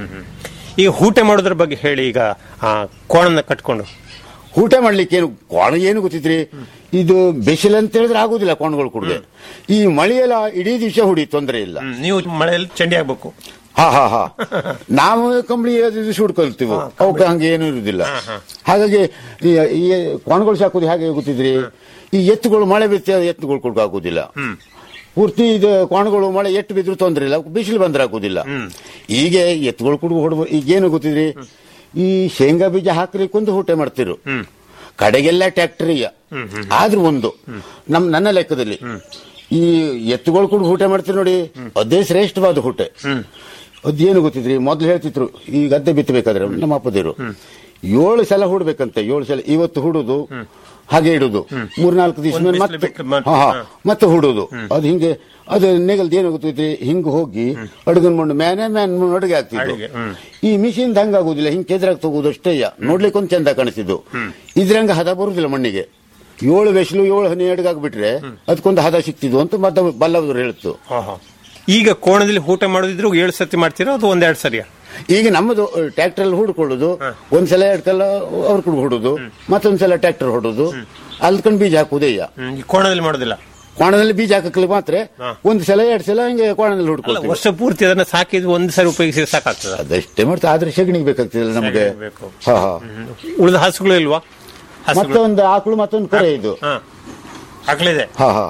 ಈಗ ಊಟ ಮಾಡೋದ್ರ ಬಗ್ಗೆ ಹೇಳಿ ಈಗ ಆ, ಕೋಣನ ಕಟ್ಕೊಂಡು ಊಟ ಮಾಡ್ಲಿಕ್ಕೆ ಏನು ಕೋಣ ಏನು ಗೊತ್ತಿದ್ರಿ ಇದು ಬೆಸಿಲ್ ಅಂತ ಹೇಳಿದ್ರೆ ಆಗುದಿಲ್ಲ ಕೋಣಗಳು ಕುಡ್ದೆ ಈ ಮಳೆಯೆಲ್ಲ ಇಡೀ ದಿವಸ ಹುಡಿ ತೊಂದರೆ ಇಲ್ಲ ಹ್ಮ್, ನೀವು ಮಳೆಯಲ್ಲಿ ಚಂಡಿ ಆಗ್ಬೇಕು ಹಾ ಹಾ ಹಾ ನಾವು ಕಂಬಳಿ ದಿವಸ ಹುಡ್ಕೊಳ್ತೀವಿ ಅವಕ್ಕೆ ಹಂಗೆ ಏನು ಇರುವುದಿಲ್ಲ ಹಾಗಾಗಿ ಈ ಈ ಕೊಣಗಳು ಸಾಕೋದು ಹೇಗೆ ಗೊತ್ತಿದ್ರಿ ಈ ಎತ್ತುಗಳು ಮಳೆ ಬಿತ್ತೆ ಎತ್ತುಗಳು ಕೊಡ್ಕೊ ಹಾಕುದಿಲ್ಲ ಪೂರ್ತಿ ಇದು ಕೋಣಗಳು ಮಳೆ ಎಟ್ಟು ಬಿದ್ರು ತೊಂದ್ರೆ ಇಲ್ಲ ಬಿಸಿಲು ಬಂದ್ರೆ ಹಾಕುದಿಲ್ಲ ಈಗ ಎತ್ತುಗಳು ಕುಡ್ದು ಹೊಡ್ಬ ಈಗೇನು ಗೊತ್ತಿದ್ರಿ ಈ ಶೇಂಗಾ ಬೀಜ ಹಾಕ್ಲಿಕ್ಕೊಂದು ಊಟ ಮಾಡ್ತಿರು ಕಡೆಗೆಲ್ಲ ಟ್ಯಾಕ್ಟರಿಯ ಆದ್ರೂ ಒಂದು ನಮ್ ನನ್ನ ಲೆಕ್ಕದಲ್ಲಿ ಈ ಎತ್ತುಗಳು ಕೂಡ ಊಟ ಮಾಡ್ತಿರು ನೋಡಿ ಅದೇ ಶ್ರೇಷ್ಠವಾದ ಊಟ ಅದೇನು ಗೊತ್ತಿದ್ರಿ ಮೊದ್ಲು ಹೇಳ್ತಿದ್ರು ಈ ಗದ್ದೆ ಬಿತ್ತಬೇಕಾದ್ರೆ ನಮ್ಮ ಅಪ್ಪದಿರು ಏಳು ಸಲ ಹೂಡ್ಬೇಕಂತೆ ಏಳು ಸಲ ಇವತ್ತು ಹೂಡುದು ಹಾಗೆ ಇಡುದು ಮೂರ್ನಾಲ್ಕು ದಿವಸ ಒಂದ್ ಮೇಲೆ ಬಿಸ್ಲು ಮತ್ತೆ ಬಿಟ್ಟು ಮತ್ತೆ- ಹಾ, ಹಾ, ಹಾ. ಮತ್ತೆ ಹೂಡುದು ಅದು ಹಿಂಗೆ ಅದು ನೆಗಲ್ದು ಏನು ಗೊತ್ತೈತಿ ಹಿಂಗ್ ಹೋಗಿ ಅಡುಗನ್ ಮಣ್ಣು ಮ್ಯಾನೆ ಮ್ಯಾನ್ ಮಣ್ಣು ಅಡುಗೆ ಆಗ್ತಿದ್ದು ಅಡುಗೆ, ಹ್ಮ್. ಈ ಮಿಷಿನ್ ಹಂಗ ಆಗುದಿಲ್ಲ ಹಿಂಗ್ ಕೆದ್ರಾಗ ತಗೋದು ಅಷ್ಟೇ ನೋಡ್ಲಿಕ್ಕೆ ಒಂದು ಚಂದ ಕಾಣಿಸ್ತಿದ್ದು ಇದ್ರಂಗ ಹದ ಬರುದಿಲ್ಲ ಮಣ್ಣಿಗೆ ಏಳು ಬೆಸಲು ಏಳು ಹನಿ ಅಡುಗೆ ಆಗ್ಬಿಟ್ರೆ ಅದಕ್ಕೊಂದು ಹದ ಸಿಕ್ತಿದ್ವು ಅಂತ ಮತ್ತೆ ಬಲ್ಲವರು ಹೇಳ್ತು ಹಾ, ಹಾ. ಈಗ ಕೋಣದಲ್ಲಿ ಊಟ ಮಾಡೋದಿದ್ರು ಏಳು ಸತಿ ಮಾಡ್ತೀರಾ ಅದು ಒಂದೆರಡು ಸರಿಯಾ ಈಗ ನಮ್ಮದು ಟ್ರ್ಯಾಕ್ಟರ್ ಅಲ್ಲಿ ಹುಡ್ಕೊಳ್ಳೋದು ಒಂದ್ಸಲ ಎರಡು ಸಲ ಅವ್ರ ಕೂಡ ಹೊಡೋದು ಮತ್ತೊಂದ್ಸಲ ಟ್ರ್ಯಾಕ್ಟರ್ ಹೊಡೋದು ಅಲ್ಕೊಂಡ್ ಬೀಜ ಹಾಕುದೇ ಈಗ ಹ್ಮ್, ಈ ಕೋಣದಲ್ಲಿ ಮಾಡೋದಿಲ್ಲ ಕೋಣದಲ್ಲಿ ಬೀಜ ಹಾಕಕ್ಕೆ ಮಾತ್ರ ಒಂದ್ ಸಲ ಎರಡ್ ಸಲ ಹಿಂಗೆ ಕೋಣದಲ್ಲಿ ಅಲ್ಲ ಹುಡ್ಕೊಳ್ತೀವಿ ವರ್ಷ ಪೂರ್ತಿ ಅದನ್ನ ಸಾಕಿದ್ ಒಂದ್ ಸರಿ ಉಪಯೋಗಿಸಿದ್ರೆ ಸಾಕಾಗ್ತದ ಅದಷ್ಟೇ ಮಾಡ್ತಾ ಆದ್ರೆ ಸಗಣಿಗೆ ಬೇಕಾಗ್ತಿಲ್ಲ ನಮಗೆ ಬೇಕು. ಹಾ ಹಾ ಉಳಿದ ಹಸುಗಳು ಇಲ್ವಾ ಹಸುಗಳು ಮತ್ತೊಂದು ಆಕಳು ಮತ್ತೊಂದು ಕರೆ ಇದು ಹಾ ಹಾಕ್ಲಿದೆ ಹಾ ಹಾ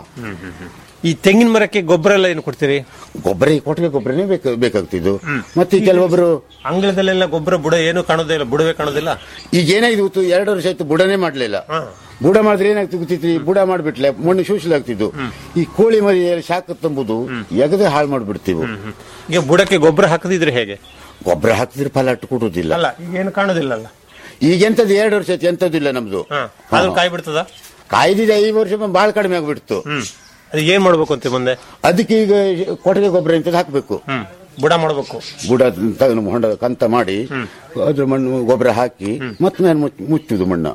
ಈ ತೆಂಗಿನ ಮರಕ್ಕೆ ಗೊಬ್ಬರ ಎಲ್ಲ ಏನು ಕೊಡ್ತೀರಿ ಗೊಬ್ಬರ ಈ ಕೊಟ್ಟಿಗೆ ಗೊಬ್ಬರನೇ ಬೇಕು ಬೇಕಾಗ್ತಿದ್ದು ಮತ್ತೆ ಈ ಕೆಲವೊಬ್ರು ಅಂಗಳದಲ್ಲೆಲ್ಲ ಗೊಬ್ಬರ ಬುಡ ಏನು ಕಾಣೋದೇ ಇಲ್ಲ ಬುಡವೇ ಕಾಣೋದಿಲ್ಲ ಈಗ ಏನಾಗಿದೆ ಗೊತ್ತು ಎರಡು ವರ್ಷ ಆಯ್ತು ಬುಡನೇ ಮಾಡ್ಲಿಲ್ಲ ಬುಡ ಮಾಡಿದ್ರೆ ಏನಾಗ್ತಿತ್ತು ಗೊತ್ತಿತ್ತು ಈ ಬುಡ ಮಾಡ್ಬಿಟ್ಲೆ ಮಣ್ಣು ಶೂಷಲಾಗ್ತಿದ್ದು ಈ ಕೋಳಿ ಮರಿ ಶಾಖ ತಂಬುದು ಎಗದೆ ಹಾಳು ಮಾಡ್ಬಿಡ್ತೀವಿ ಈಗ ಬುಡಕ್ಕೆ ಗೊಬ್ಬರ ಹಾಕದಿದ್ರೆ ಹೇಗೆ ಗೊಬ್ಬರ ಹಾಕಿದ್ರೆ ಫಲ ಅಟ್ಟು ಕೊಡುದಿಲ್ಲ ಅಲ್ಲ ಈಗ ಏನು ಕಾಣೋದಿಲ್ಲ ಅಲ್ಲ ಈಗ ಎಂತದ್ದು ಎರಡು ವರ್ಷ ಆಯ್ತು ಎಂತದಿಲ್ಲ ನಮ್ದು ಆದ್ರೂ ಕಾಯಿ ಬಿಡ್ತದ ಕಾಯ್ದಿದೆ ಈ ವರ್ಷ ಬಹಳ ಕಡಿಮೆ ಆಗ್ಬಿಡ್ತು ಅದು ಏನ್ ಮಾಡ್ಬೇಕು ಅಂತ ಮುಂದೆ ಅದಕ್ಕೆ ಈಗ ಕೊಟ್ಟಿಗೆ ಗೊಬ್ಬರ ಇಂಥದ್ದು ಹಾಕ್ಬೇಕು ಬುಡ ಮಾಡ್ಬೇಕು ಬುಡ ತಗೊಂಡು ಹೊಂಡ ಕಂತ ಮಾಡಿ ಅದ್ರ ಮಣ್ಣು ಗೊಬ್ಬರ ಹಾಕಿ ಮತ್ತೆ ಮೇಲೆ ಮುಚ್ಚ- ಮುಚ್ಚುದು ಮಣ್ಣು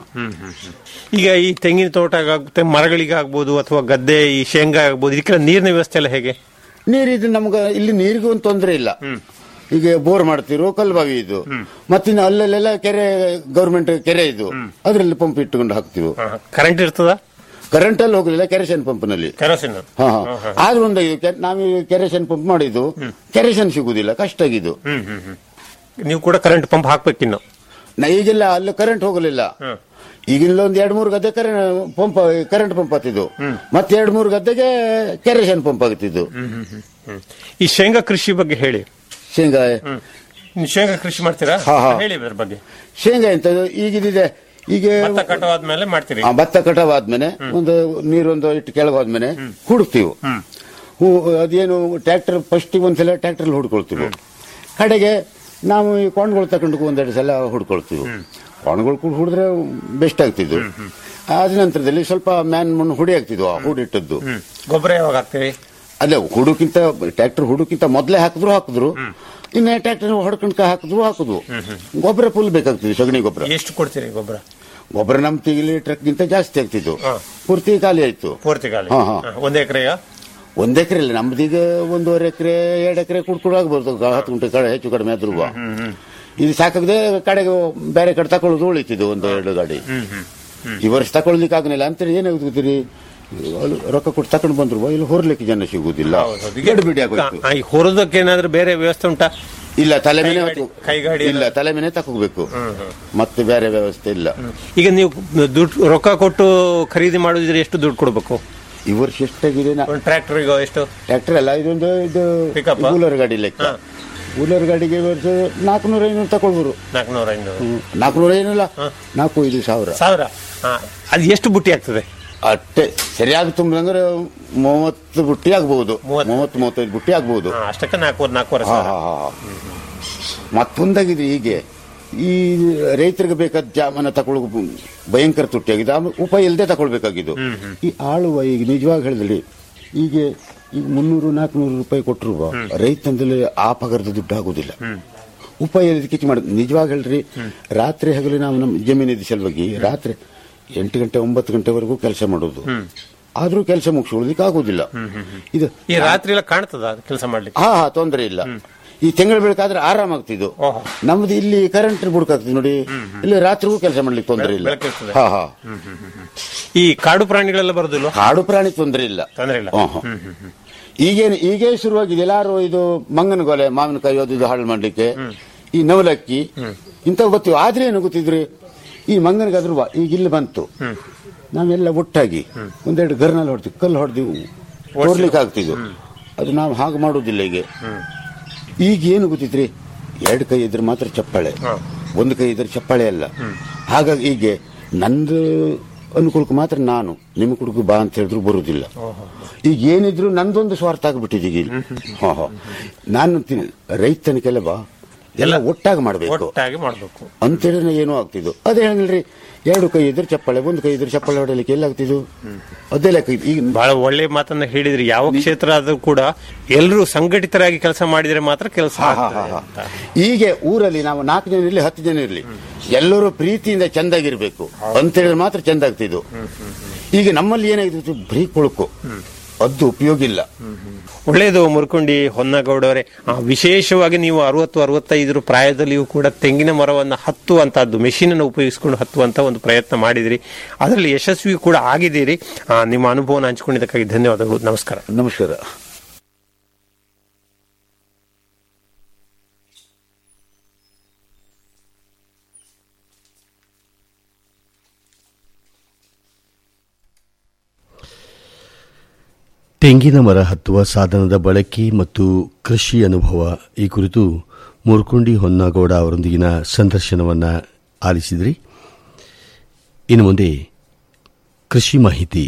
ಈಗ ಈ ತೆಂಗಿನ ತೋಟ ಆಗುತ್ತೆ ಮರಗಳಿಗೆ ಆಗ್ಬೋದು ಅಥವಾ ಗದ್ದೆ ಈ ಶೇಂಗಾ ಆಗ್ಬೋದು ಇದಕ್ಕೆಲ್ಲ ನೀರಿನ ವ್ಯವಸ್ಥೆ ಎಲ್ಲ ಹೇಗೆ ನೀರಿದು ನಮ್ಗೆ ಇಲ್ಲಿ ನೀರಿಗೂ ಒಂದು ತೊಂದರೆ ಇಲ್ಲ ಈಗ ಬೋರ್ ಮಾಡ್ತಿರೋ ಕಲ್ಬಾವಿ ಇದು ಮತ್ತಿನ್ನು ಅಲ್ಲೆಲ್ಲ ಕೆರೆ ಗೌರ್ಮೆಂಟ್ ಕೆರೆ ಇದು ಅದ್ರಲ್ಲಿ ಪಂಪ್ ಇಟ್ಟುಕೊಂಡು ಹಾಕ್ತಿವು ಕರೆಂಟ್ ಇರ್ತದ ಕರೆಂಟ್ ಅಲ್ಲಿ ಹೋಗಲಿಲ್ಲ ಕೆರೆಸನ್ ಪಂಪ್ನಲ್ಲಿ ಕೆರೋಸಿನ್ ಹಾ ಹಾ ಆದ್ರೂ ಒಂದು ಇದು ಕೆ- ನಾವು ಕೆರೆಸನ್ ಪಂಪ್ ಮಾಡಿದ್ದು ಕೆರೆಸನ್ ಸಿಗುದಿಲ್ಲ ಕಷ್ಟ ಆಗಿದ್ದು ಹ್ಮ್ ಹ್ಮ್ ಹ್ಮ್ ನೀವು ಕೂಡ ಕರೆಂಟ್ ಪಂಪ್ ಹಾಕ್ಬೇಕಿನ್ನು ನಾ ಈಗೆಲ್ಲ ಅಲ್ಲಿ ಕರೆಂಟ್ ಹೋಗಲಿಲ್ಲ ಈಗಿಲ್ಲ ಒಂದ್ ಎರಡ್ ಮೂರು ಗದ್ದೆ ಕರೆ ಪಂಪ್ ಕರೆಂಟ್ ಪಂಪ್ ಆಗ್ತಿದ್ದು ಮತ್ತೆ ಎರಡ್ ಮೂರು ಗದ್ದೆಗೆ ಕೆರೆಸನ್ ಪಂಪ್ ಆಗ್ತಿದ್ದು ಈ ಶೇಂಗಾ ಕೃಷಿ ಬಗ್ಗೆ ಹೇಳಿ ಶೇಂಗಾ ನೀವು ಶೇಂಗಾ ಕೃಷಿ ಮಾಡ್ತೀರಾ ಹಾ, ಹಾ. ಹೇಳಿ ಅದ್ರ ಬಗ್ಗೆ ಶೇಂಗಾ ಎಂತದ್ದು ಈಗಿದಿದೆ ಈಗ ಭತ್ತ ಕಟಾವಾದ್ಮೇಲೆ ಮಾಡ್ತೀರಿ ಆ ಭತ್ತ ಕಟಾವಾದ್ಮೇಲೆ ಒಂದು ನೀರೊಂದು ಇಟ್ಟು ಕೆಳಗಾದ್ಮೇಲೆ ಹುಡುಕ್ತೀವಿ ಹೂ- ಅದೇನು ಟ್ರ್ಯಾಕ್ಟರ್ ಫಸ್ಟ್ ಒಂದ್ಸಲ ಟ್ರ್ಯಾಕ್ಟರ್ ಹುಡ್ಕೊಳ್ತೀವಿ ಕಡೆಗೆ ನಾವು ಈ ಕೊಂಡ್ಗಳು ತಗೊಂಡು ಒಂದೆರಡು ಸಲ ಹುಡ್ಕೊಳ್ತೀವಿ ಕೊಂಡ್ಗಳು ಕೂಡ ಹುಡಿದ್ರೆ ಬೆಸ್ಟ್ ಆಗ್ತಿದ್ವು ಆದ ನಂತರದಲ್ಲಿ ಸ್ವಲ್ಪ ಮ್ಯಾನ್ ಮಣ್ಣು ಹುಡಿ ಆಗ್ತಿದ್ವು ಆ ಹುಡಿಟ್ಟದ್ದು ಗೊಬ್ಬರ ಯಾವಾಗ ಹಾಕ್ತೀರಿ ಅಲ್ಲ ಹುಡುಕಿಂತ ಟ್ರ್ಯಾಕ್ಟರ್ ಹುಡುಕಿಂತ ಮೊದಲೇ ಹಾಕಿದ್ರು ಹಾಕಿದ್ರು ಇನ್ನ ಟ್ರ್ಯಾಕ್ಟರ್ ಹೊಡ್ಕೊಂಡ್ಕ ಹಾಕಿದ್ರು ಹಾಕಿದ್ವು ಗೊಬ್ಬರ ಫುಲ್ ಬೇಕಾಗ್ತಿದ್ವು ಸಗಣಿ ಗೊಬ್ಬರ ಎಷ್ಟು ಕೊಡ್ತೀರಿ ಗೊಬ್ಬರ ಗೊಬ್ಬರ ನಮ್ ತಿಗಿಲಿ ಟ್ರಕ್ಗಿಂತ ಜಾಸ್ತಿ ಆಗ್ತಿತ್ತು ಪೂರ್ತಿ ಖಾಲಿ ಆಯ್ತು ಪೂರ್ತಿ ಕಾಲಿ ಹಾ, ಹಾ. ಒಂದ್ ಎಕರೆಗ ಒಂದ್ ಎಕರೆ ಇಲ್ಲ ನಮ್ದೀಗ ಒಂದೂವರೆ ಎಕರೆ ಎರಡು ಎಕರೆ ಕುಡ್ಕೊಂಡು ಆಗ್ಬೋದು ಹತ್ತು ಗುಂಟೆ ಕಡೆ ಹೆಚ್ಚು ಕಡಿಮೆ ಆದ್ರೂ ಇದು ಸಾಕಾಗದೆ ಕಡೆಗೆ ಬೇರೆ ಕಡೆ ತಕೊಳ್ಳೋದು ಉಳಿತಿದ್ದು ಒಂದು ಎರಡು ಗಾಡಿ ಈ ವರ್ಷ ತಗೊಳ್ಲಿಕ್ಕೆ ಆಗಲಿಲ್ಲ ಅಂತೇಳಿ ಏನಾಗುತ್ತೆ ಗೊತ್ತೀರಿ ಅಲ್ಲಿ ರೊಕ್ಕ ಕೊಟ್ಟು ತಕೊಂಡು ಬಂದ್ರು ಇಲ್ಲಿ ಹೊರ್ಲಿಕ್ಕೆ ಜನ ಸಿಗುದಿಲ್ಲ ಗಡಿ ಬಿಡಿ ಆಗೋಯ್ತು ಈ ಹೊರದಕ್ಕೆ ಏನಾದ್ರೂ ಬೇರೆ ವ್ಯವಸ್ಥೆ ಉಂಟಾ ಇಲ್ಲ ತಲೆ ಮೇಲೆ ಕೈಗಾಡಿ- ಕೈಗಾಡಿ ಇಲ್ಲ ತಲೆ ಮೇಲೆ ತಕೋಬೇಕು ಮತ್ತೆ ಬೇರೆ ವ್ಯವಸ್ಥೆ ಇಲ್ಲ ಈಗ ನೀವು ದುಡ್ಡು ರೊಕ್ಕ ಕೊಟ್ಟು ಖರೀದಿ ಮಾಡೋದಿದ್ರೆ ಎಷ್ಟು ದುಡ್ಡು ಕೊಡ್ಬೇಕು ಈ ವರ್ಷ ಎಷ್ಟಾಗಿದೆ ಒಂದು ಟ್ರ್ಯಾಕ್ಟರ್ಗೆ ಎಷ್ಟು ಟ್ರ್ಯಾಕ್ಟರ್ ಅಲ್ಲ ಇದೊಂದು ಇದು Pickup? ಕೂಲರ್ ಗಾಡಿ ಲೆಕ್ಕ ಕೂಲರ್ ಗಾಡಿಗೆ ಈ ವರ್ಷ ನಾಲ್ಕುನೂರ ಐನೂರು ತಗೊಳ್ಬೋದು ನಾಲ್ಕುನೂರ ಐನೂರು ನಾಲ್ಕುನೂರ ಐನೂರ ನಾಲ್ಕು ಐದು ಸಾವಿರ ಸಾವಿರ ಹಾ. ಅದು ಎಷ್ಟು ಬುಟ್ಟಿ ಆಗ್ತದೆ ಅಷ್ಟೇ ಸರಿಯಾಗಿ ತುಂಬಿದಂದ್ರೆ ಮೂವತ್ತು ಬುಟ್ಟಿ ಆಗ್ಬಹುದು ಮೂವತ್ತು ಮೂವತ್ತೈದು ಬುಟ್ಟಿ ಆಗ್ಬಹುದು ಹಾ, ಅಷ್ಟಕ್ಕೆ ನಾಲ್ಕೂವರೆ ನಾಲ್ಕೂವರೆ ಹಾ, ಸಾವಿರ ಹಾ, ಹಾ. ಮತ್ತೊಂದಾಗಿದೆ ಹೀಗೆ ಈ ರೈತರಿಗೆ ಬೇಕಾದ ಜಾಮನ ತಗೊಳ್ಳೋ ಭಯಂಕರ ತುಟ್ಟಿಯಾಗಿದೆ ಆಮೇಲೆ ಉಪಾಯ ಇಲ್ಲದೆ ತಗೊಳ್ಬೇಕಾಗಿದ್ದು ಈ ಆಳುವ ಈಗ ನಿಜವಾಗಿ ಹೇಳಿದ್ರಿ ಈಗ ಈಗ ಮುನ್ನೂರು ನಾಲ್ಕುನೂರು ರೂಪಾಯಿ ಕೊಟ್ಟರು ರೈತಂದಲ್ಲಿ ಆ ಪಗಾರದ ದುಡ್ಡು ಆಗುದಿಲ್ಲ ಉಪಾಯ ಕಿಚ್ಚು ಮಾಡಿ ನಿಜವಾಗಿ ಹೇಳ್ರಿ ರಾತ್ರಿ ಹಗಲು ನಾವು ನಮ್ಮ ಜಮೀನಿದ ಸಲುವಾಗಿ ರಾತ್ರಿ ಎಂಟು ಗಂಟೆ ಒಂಬತ್ತು ಗಂಟೆವರೆಗೂ ಕೆಲಸ ಮಾಡೋದು ಆದ್ರೂ ಕೆಲಸ ಮುಗಿಸ್ಕೊಳ್ಳೋದಕ್ಕೆ ಆಗುದಿಲ್ಲ ಇದು ಈ ರಾತ್ರಿ ಎಲ್ಲ ಕಾಣ್ತದ ಕೆಲಸ ಮಾಡ್ಲಿಕ್ಕೆ ಹಾ ಹಾ ತೊಂದರೆ ಇಲ್ಲ ಈ ತಿಂಗಳ ಬೆಳಕಾದ್ರೆ ಆರಾಮ ಆಗ್ತಿದ್ದು ನಮ್ದು ಇಲ್ಲಿ ಕರೆಂಟ್ ಬುಡ್ಕಾಗ್ತದೆ ನೋಡಿ ಇಲ್ಲಿ ರಾತ್ರಿಗೂ ಕೆಲಸ ಮಾಡ್ಲಿಕ್ಕೆ ತೊಂದರೆ ಇಲ್ಲ ಬೆಳಕಿರ್ತದೆ. ಹಾ ಹಾ ಈ ಕಾಡು ಪ್ರಾಣಿಗಳೆಲ್ಲ ಬರುದಿಲ್ಲ ಕಾಡು ಪ್ರಾಣಿ ತೊಂದರೆ ಇಲ್ಲ ತೊಂದರೆ ಇಲ್ಲ ಹ್ಮ್, ಹ್ಮ್. ಈಗೇನು ಈಗೇ ಶುರುವಾಗಿದೆ ಎಲ್ಲಾರು ಇದು ಮಂಗನಗೊಲೆ ಮಾವಿನಕಾಯಿ ಅದು ಇದು ಹಾಳು ಮಾಡ್ಲಿಕ್ಕೆ ಈ ನವಲಕ್ಕಿ ಇಂಥವು ಗೊತ್ತಿವು ಆದ್ರೆ ಏನು ಗೊತ್ತಿದ್ರಿ ಈ ಮಂಗನಿಗಾದ್ರೂ ವಾ- ಈಗ ಇಲ್ಲಿ ಬಂತು ನಾವೆಲ್ಲ ಒಟ್ಟಾಗಿ ಒಂದೆರಡು ಗರ್ನಲ್ಲಿ ಹೊಡ್ತೀವಿ ಕಲ್ಲು ಹೊಡೆದಿವು ಓಡ್ಲಿಕ್ಕೆ ಆಗ್ತಿದ್ವು ಅದು ನಾವು ಹಾಗೆ ಮಾಡುವುದಿಲ್ಲ ಈಗ ಈಗ ಏನು ಗೊತ್ತಿದ್ರಿ ಎರಡು ಕೈ ಇದ್ರೆ ಮಾತ್ರ ಚಪ್ಪಾಳೆ ಒಂದು ಕೈ ಇದ್ರೆ ಚಪ್ಪಾಳೆ ಅಲ್ಲ ಹಾಗಾಗಿ ಈಗ ನಂದು ಅನುಕೂಲಕ್ಕೆ ಮಾತ್ರ ನಾನು ನಿಮ್ಮ ಕುಡುಕು ಬಾ ಅಂತ ಹೇಳಿದ್ರು ಬರುವುದಿಲ್ಲ ಈಗ ಏನಿದ್ರು ನಂದೊಂದು ಸ್ವಾರ್ಥ ಆಗ್ಬಿಟ್ಟಿದೆ ಈಗ ಇಲ್ಲಿ. ಹಾ ಹಾ ನಾನು ಅಂತೀನಿ, ರೈತನ ಕೆಲವ ಎಲ್ಲ ಒಟ್ಟಾಗಿ ಮಾಡಬೇಕು ಒಟ್ಟಾಗಿ ಮಾಡ್ಬೇಕು ಅಂತೇಳಿ ಏನೂ ಆಗ್ತಿದ್ದು ಅದೇ ಹೇಳಿಲ್ರಿ ಎರಡು ಕೈ ಇದ್ರೆ ಚಪ್ಪಾಳೆ ಒಂದು ಕೈ ಇದ್ರೆ ಚಪ್ಪಾಳೆ ಹೊಡೆಯಲಿಕ್ಕೆ ಎಲ್ಲ ಆಗ್ತಿದ್ದು ಅದೇ ಲೆಕ್ಕ ಇದು. ಈಗ ಬಹಳ ಒಳ್ಳೆ ಮಾತನ್ನ ಹೇಳಿದ್ರಿ ಯಾವ ಕ್ಷೇತ್ರ ಆದ್ರೂ ಕೂಡ ಎಲ್ಲರೂ ಸಂಘಟಿತರಾಗಿ ಕೆಲಸ ಮಾಡಿದ್ರೆ ಮಾತ್ರ ಕೆಲಸ ಹಾ, ಹಾ, ಹಾ, ಹಾ. ಹೀಗೆ ಊರಲ್ಲಿ ನಾವು ನಾಲ್ಕು ಜನ ಇರಲಿ ಹತ್ತು ಜನ ಇರಲಿ ಎಲ್ಲರೂ ಪ್ರೀತಿಯಿಂದ ಚೆಂದಾಗಿರ್ಬೇಕು ಅಂತ ಹೇಳಿದ್ರೆ ಮಾತ್ರ ಚೆಂದ ಆಗ್ತಿದ್ದು ಈಗ ನಮ್ಮಲ್ಲಿ ಏನಾಗಿತ್ತು ಬರೀ ಕೊಳುಕು ಅದು ಉಪಯೋಗ ಇಲ್ಲ ಒಳ್ಳೆಯದು ಮುರ್ಕೊಂಡಿ ಹೊನ್ನಗೌಡವರೇ ಆ, ವಿಶೇಷವಾಗಿ ನೀವು ಅರವತ್ತು ಅರವತ್ತೈದರ ಪ್ರಾಯದಲ್ಲಿಯೂ ಕೂಡ ತೆಂಗಿನ ಮರವನ್ನು ಹತ್ತುವಂತಹದ್ದು ಮೆಷಿನ್ ಅನ್ನು ಉಪಯೋಗಿಸಿಕೊಂಡು ಹತ್ತುವಂತ ಒಂದು ಪ್ರಯತ್ನ ಮಾಡಿದಿರಿ ಅದರಲ್ಲಿ ಯಶಸ್ವಿ ಕೂಡ ಆಗಿದ್ದೀರಿ ಆ, ನಿಮ್ಮ ಅನುಭವನ ಹಂಚಿಕೊಂಡಿದ್ದಕ್ಕಾಗಿ ಧನ್ಯವಾದಗಳು ನಮಸ್ಕಾರ ನಮಸ್ಕಾರ ತೆಂಗಿನ ಮರ ಹತ್ತುವ ಸಾಧನದ ಬಳಕೆ ಮತ್ತು ಕೃಷಿ ಅನುಭವ ಈ ಕುರಿತು ಮುರ್ಕುಂಡಿ ಹೊನ್ನಗೌಡ ಅವರೊಂದಿಗಿನ ಸಂದರ್ಶನವನ್ನ ಆಲಿಸಿದ್ರಿ ಇನ್ನು ಮುಂದೆ ಕೃಷಿ ಮಾಹಿತಿ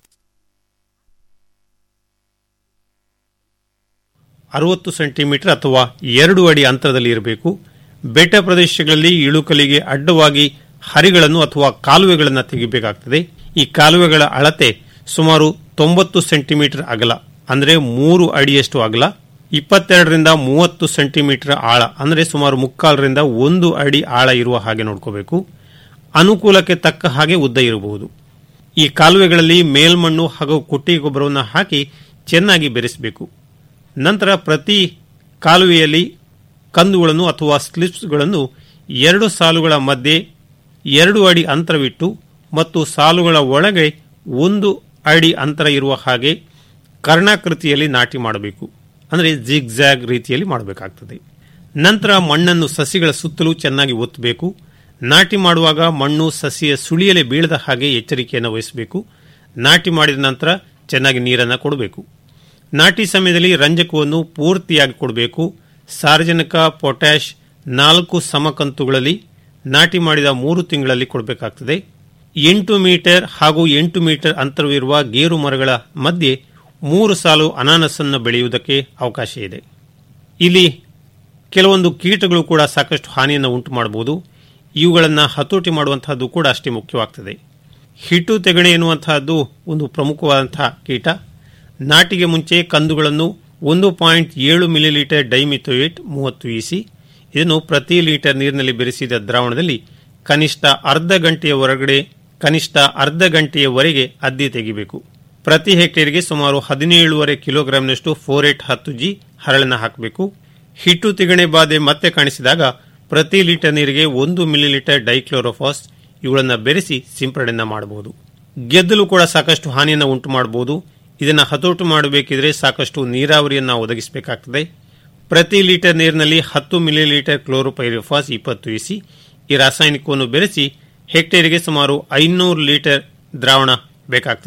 ಅರವತ್ತು ಸೆಂಟಿಮೀಟರ್ ಅಥವಾ ಎರಡು ಅಡಿ ಅಂತರದಲ್ಲಿ ಇರಬೇಕು ಬೆಟ್ಟ ಪ್ರದೇಶಗಳಲ್ಲಿ ಇಳುಕಲಿಗೆ ಅಡ್ಡವಾಗಿ ಹರಿಗಳನ್ನು ಅಥವಾ ಕಾಲುವೆಗಳನ್ನು ತೆಗಿಬೇಕಾಗ್ತದೆ ಈ ಕಾಲುವೆಗಳ ಅಳತೆ ಸುಮಾರು ತೊಂಬತ್ತು ಸೆಂಟಿಮೀಟರ್ ಅಗಲ ಅಂದರೆ ಮೂರು ಅಡಿಯಷ್ಟು ಅಗಲ ಇಪ್ಪತ್ತೆರಡರಿಂದ ಮೂವತ್ತು ಸೆಂಟಿಮೀಟರ್ ಆಳ ಅಂದರೆ ಸುಮಾರು ಮುಕ್ಕಾಲರಿಂದ ಒಂದು ಅಡಿ ಆಳ ಇರುವ ಹಾಗೆ ನೋಡ್ಕೋಬೇಕು ಅನುಕೂಲಕ್ಕೆ ತಕ್ಕ ಹಾಗೆ ಉದ್ದ ಇರಬಹುದು ಈ ಕಾಲುವೆಗಳಲ್ಲಿ ಮೇಲ್ಮಣ್ಣು ಹಾಗೂ ಕುಟ್ಟಿ ಗೊಬ್ಬರವನ್ನು ಹಾಕಿ ಚೆನ್ನಾಗಿ ಬೆರೆಸಬೇಕು ನಂತರ ಪ್ರತಿ ಕಾಲುವೆಯಲ್ಲಿ ಕಂದುಗಳನ್ನು ಅಥವಾ ಸ್ಲಿಪ್ಸ್ಗಳನ್ನು ಎರಡು ಸಾಲುಗಳ ಮಧ್ಯೆ ಎರಡು ಅಡಿ ಅಂತರವಿಟ್ಟು ಮತ್ತು ಸಾಲುಗಳ ಒಳಗೆ ಒಂದು ಅಡಿ ಅಂತರ ಇರುವ ಹಾಗೆ ಕರ್ಣಾಕೃತಿಯಲ್ಲಿ ನಾಟಿ ಮಾಡಬೇಕು ಅಂದರೆ ಜಿಗ್ಜ್ಯಾಗ್ ರೀತಿಯಲ್ಲಿ ಮಾಡಬೇಕಾಗ್ತದೆ ನಂತರ ಮಣ್ಣನ್ನು ಸಸಿಗಳ ಸುತ್ತಲೂ ಚೆನ್ನಾಗಿ ಒತ್ತಬೇಕು ನಾಟಿ ಮಾಡುವಾಗ ಮಣ್ಣು ಸಸಿಯ ಸುಳಿಯಲೆ ಬೀಳದ ಹಾಗೆ ಎಚ್ಚರಿಕೆಯನ್ನು ವಹಿಸಬೇಕು ನಾಟಿ ಮಾಡಿದ ನಂತರ ಚೆನ್ನಾಗಿ ನೀರನ್ನು ಕೊಡಬೇಕು ನಾಟಿ ಸಮಯದಲ್ಲಿ ರಂಜಕವನ್ನು ಪೂರ್ತಿಯಾಗಿ ಕೊಡಬೇಕು ಸಾರ್ವಜನಿಕ ಪೊಟ್ಯಾಷ್ ನಾಲ್ಕು ಸಮಕಂತುಗಳಲ್ಲಿ ನಾಟಿ ಮಾಡಿದ ಮೂರು ತಿಂಗಳಲ್ಲಿ ಕೊಡಬೇಕಾಗ್ತದೆ ಎಂಟು ಮೀಟರ್ ಹಾಗೂ ಎಂಟು ಮೀಟರ್ ಅಂತರವಿರುವ ಗೇರು ಮರಗಳ ಮಧ್ಯೆ ಮೂರು ಸಾಲು ಅನಾನಸನ್ನು ಬೆಳೆಯುವುದಕ್ಕೆ ಅವಕಾಶ ಇದೆ ಇಲ್ಲಿ ಕೆಲವೊಂದು ಕೀಟಗಳು ಕೂಡ ಸಾಕಷ್ಟು ಹಾನಿಯನ್ನು ಉಂಟು ಮಾಡಬಹುದು ಇವುಗಳನ್ನು ಹತೋಟಿ ಮಾಡುವಂತಹದ್ದು ಕೂಡ ಅಷ್ಟೇ ಮುಖ್ಯವಾಗ್ತದೆ ಹಿಟ್ಟು ತೆಗಣೆ ಎನ್ನುವಂತಹದ್ದು ಒಂದು ಪ್ರಮುಖವಾದಂತಹ ಕೀಟ ನಾಟಿಗೆ ಮುಂಚೆ ಕಂದುಗಳನ್ನು ಒಂದು ಪಾಯಿಂಟ್ ಏಳು ಮಿಲಿಲೀಟರ್ ಡೈಮಿಥೋಯೇಟ್ ಮೂವತ್ತು ಇಸಿ ಇದನ್ನು ಪ್ರತಿ ಲೀಟರ್ ನೀರಿನಲ್ಲಿ ಬೆರೆಸಿದ ದ್ರಾವಣದಲ್ಲಿ ಕನಿಷ್ಠ ಅರ್ಧ ಗಂಟೆಯ ಹೊರಗಡೆ ಕನಿಷ್ಠ ಅರ್ಧ ಗಂಟೆಯವರೆಗೆ ಅದ್ದಿ ತೆಗಿಬೇಕು ಪ್ರತಿ ಹೆಕ್ಟೇರ್ಗೆ ಸುಮಾರು ಹದಿನೇಳುವರೆ ಕಿಲೋಗ್ರಾಂನಷ್ಟು ಫೋರೇಟ್ ಹತ್ತು ಜಿ ಹರಳನ್ನು ಹಾಕಬೇಕು ಹಿಟ್ಟು ತಿಗಣೆ ಬಾಧೆ ಮತ್ತೆ ಕಾಣಿಸಿದಾಗ ಪ್ರತಿ ಲೀಟರ್ ನೀರಿಗೆ ಒಂದು ಮಿಲಿಲೀಟರ್ ಡೈಕ್ಲೋರೋಫಾಸ್ ಇವುಗಳನ್ನು ಬೆರೆಸಿ ಸಿಂಪಡಣೆಯನ್ನ ಮಾಡಬಹುದು ಗೆದ್ದಲು ಕೂಡ ಸಾಕಷ್ಟು ಹಾನಿಯನ್ನು ಉಂಟು ಮಾಡಬಹುದು ಇದನ್ನು ಹತೋಟು ಮಾಡಬೇಕಿದ್ರೆ ಸಾಕಷ್ಟು ನೀರಾವರಿಯನ್ನು ಒದಗಿಸಬೇಕಾಗ್ತದೆ ಪ್ರತಿ ಲೀಟರ್ ನೀರಿನಲ್ಲಿ ಹತ್ತು ಮಿಲಿಲೀಟರ್ ಕ್ಲೋರೋಪೈರಿಫಾಸ್ ಇಪ್ಪತ್ತು ಇಸಿ ಈ ರಾಸಾಯನಿಕವನ್ನು ಬೆರೆಸಿ ಹೆಕ್ಟೇರಿಗೆ ಸುಮಾರು ಐನೂರು ಲೀಟರ್ ದ್ರಾವಣ ಬೇಕಾಗ್ತದೆ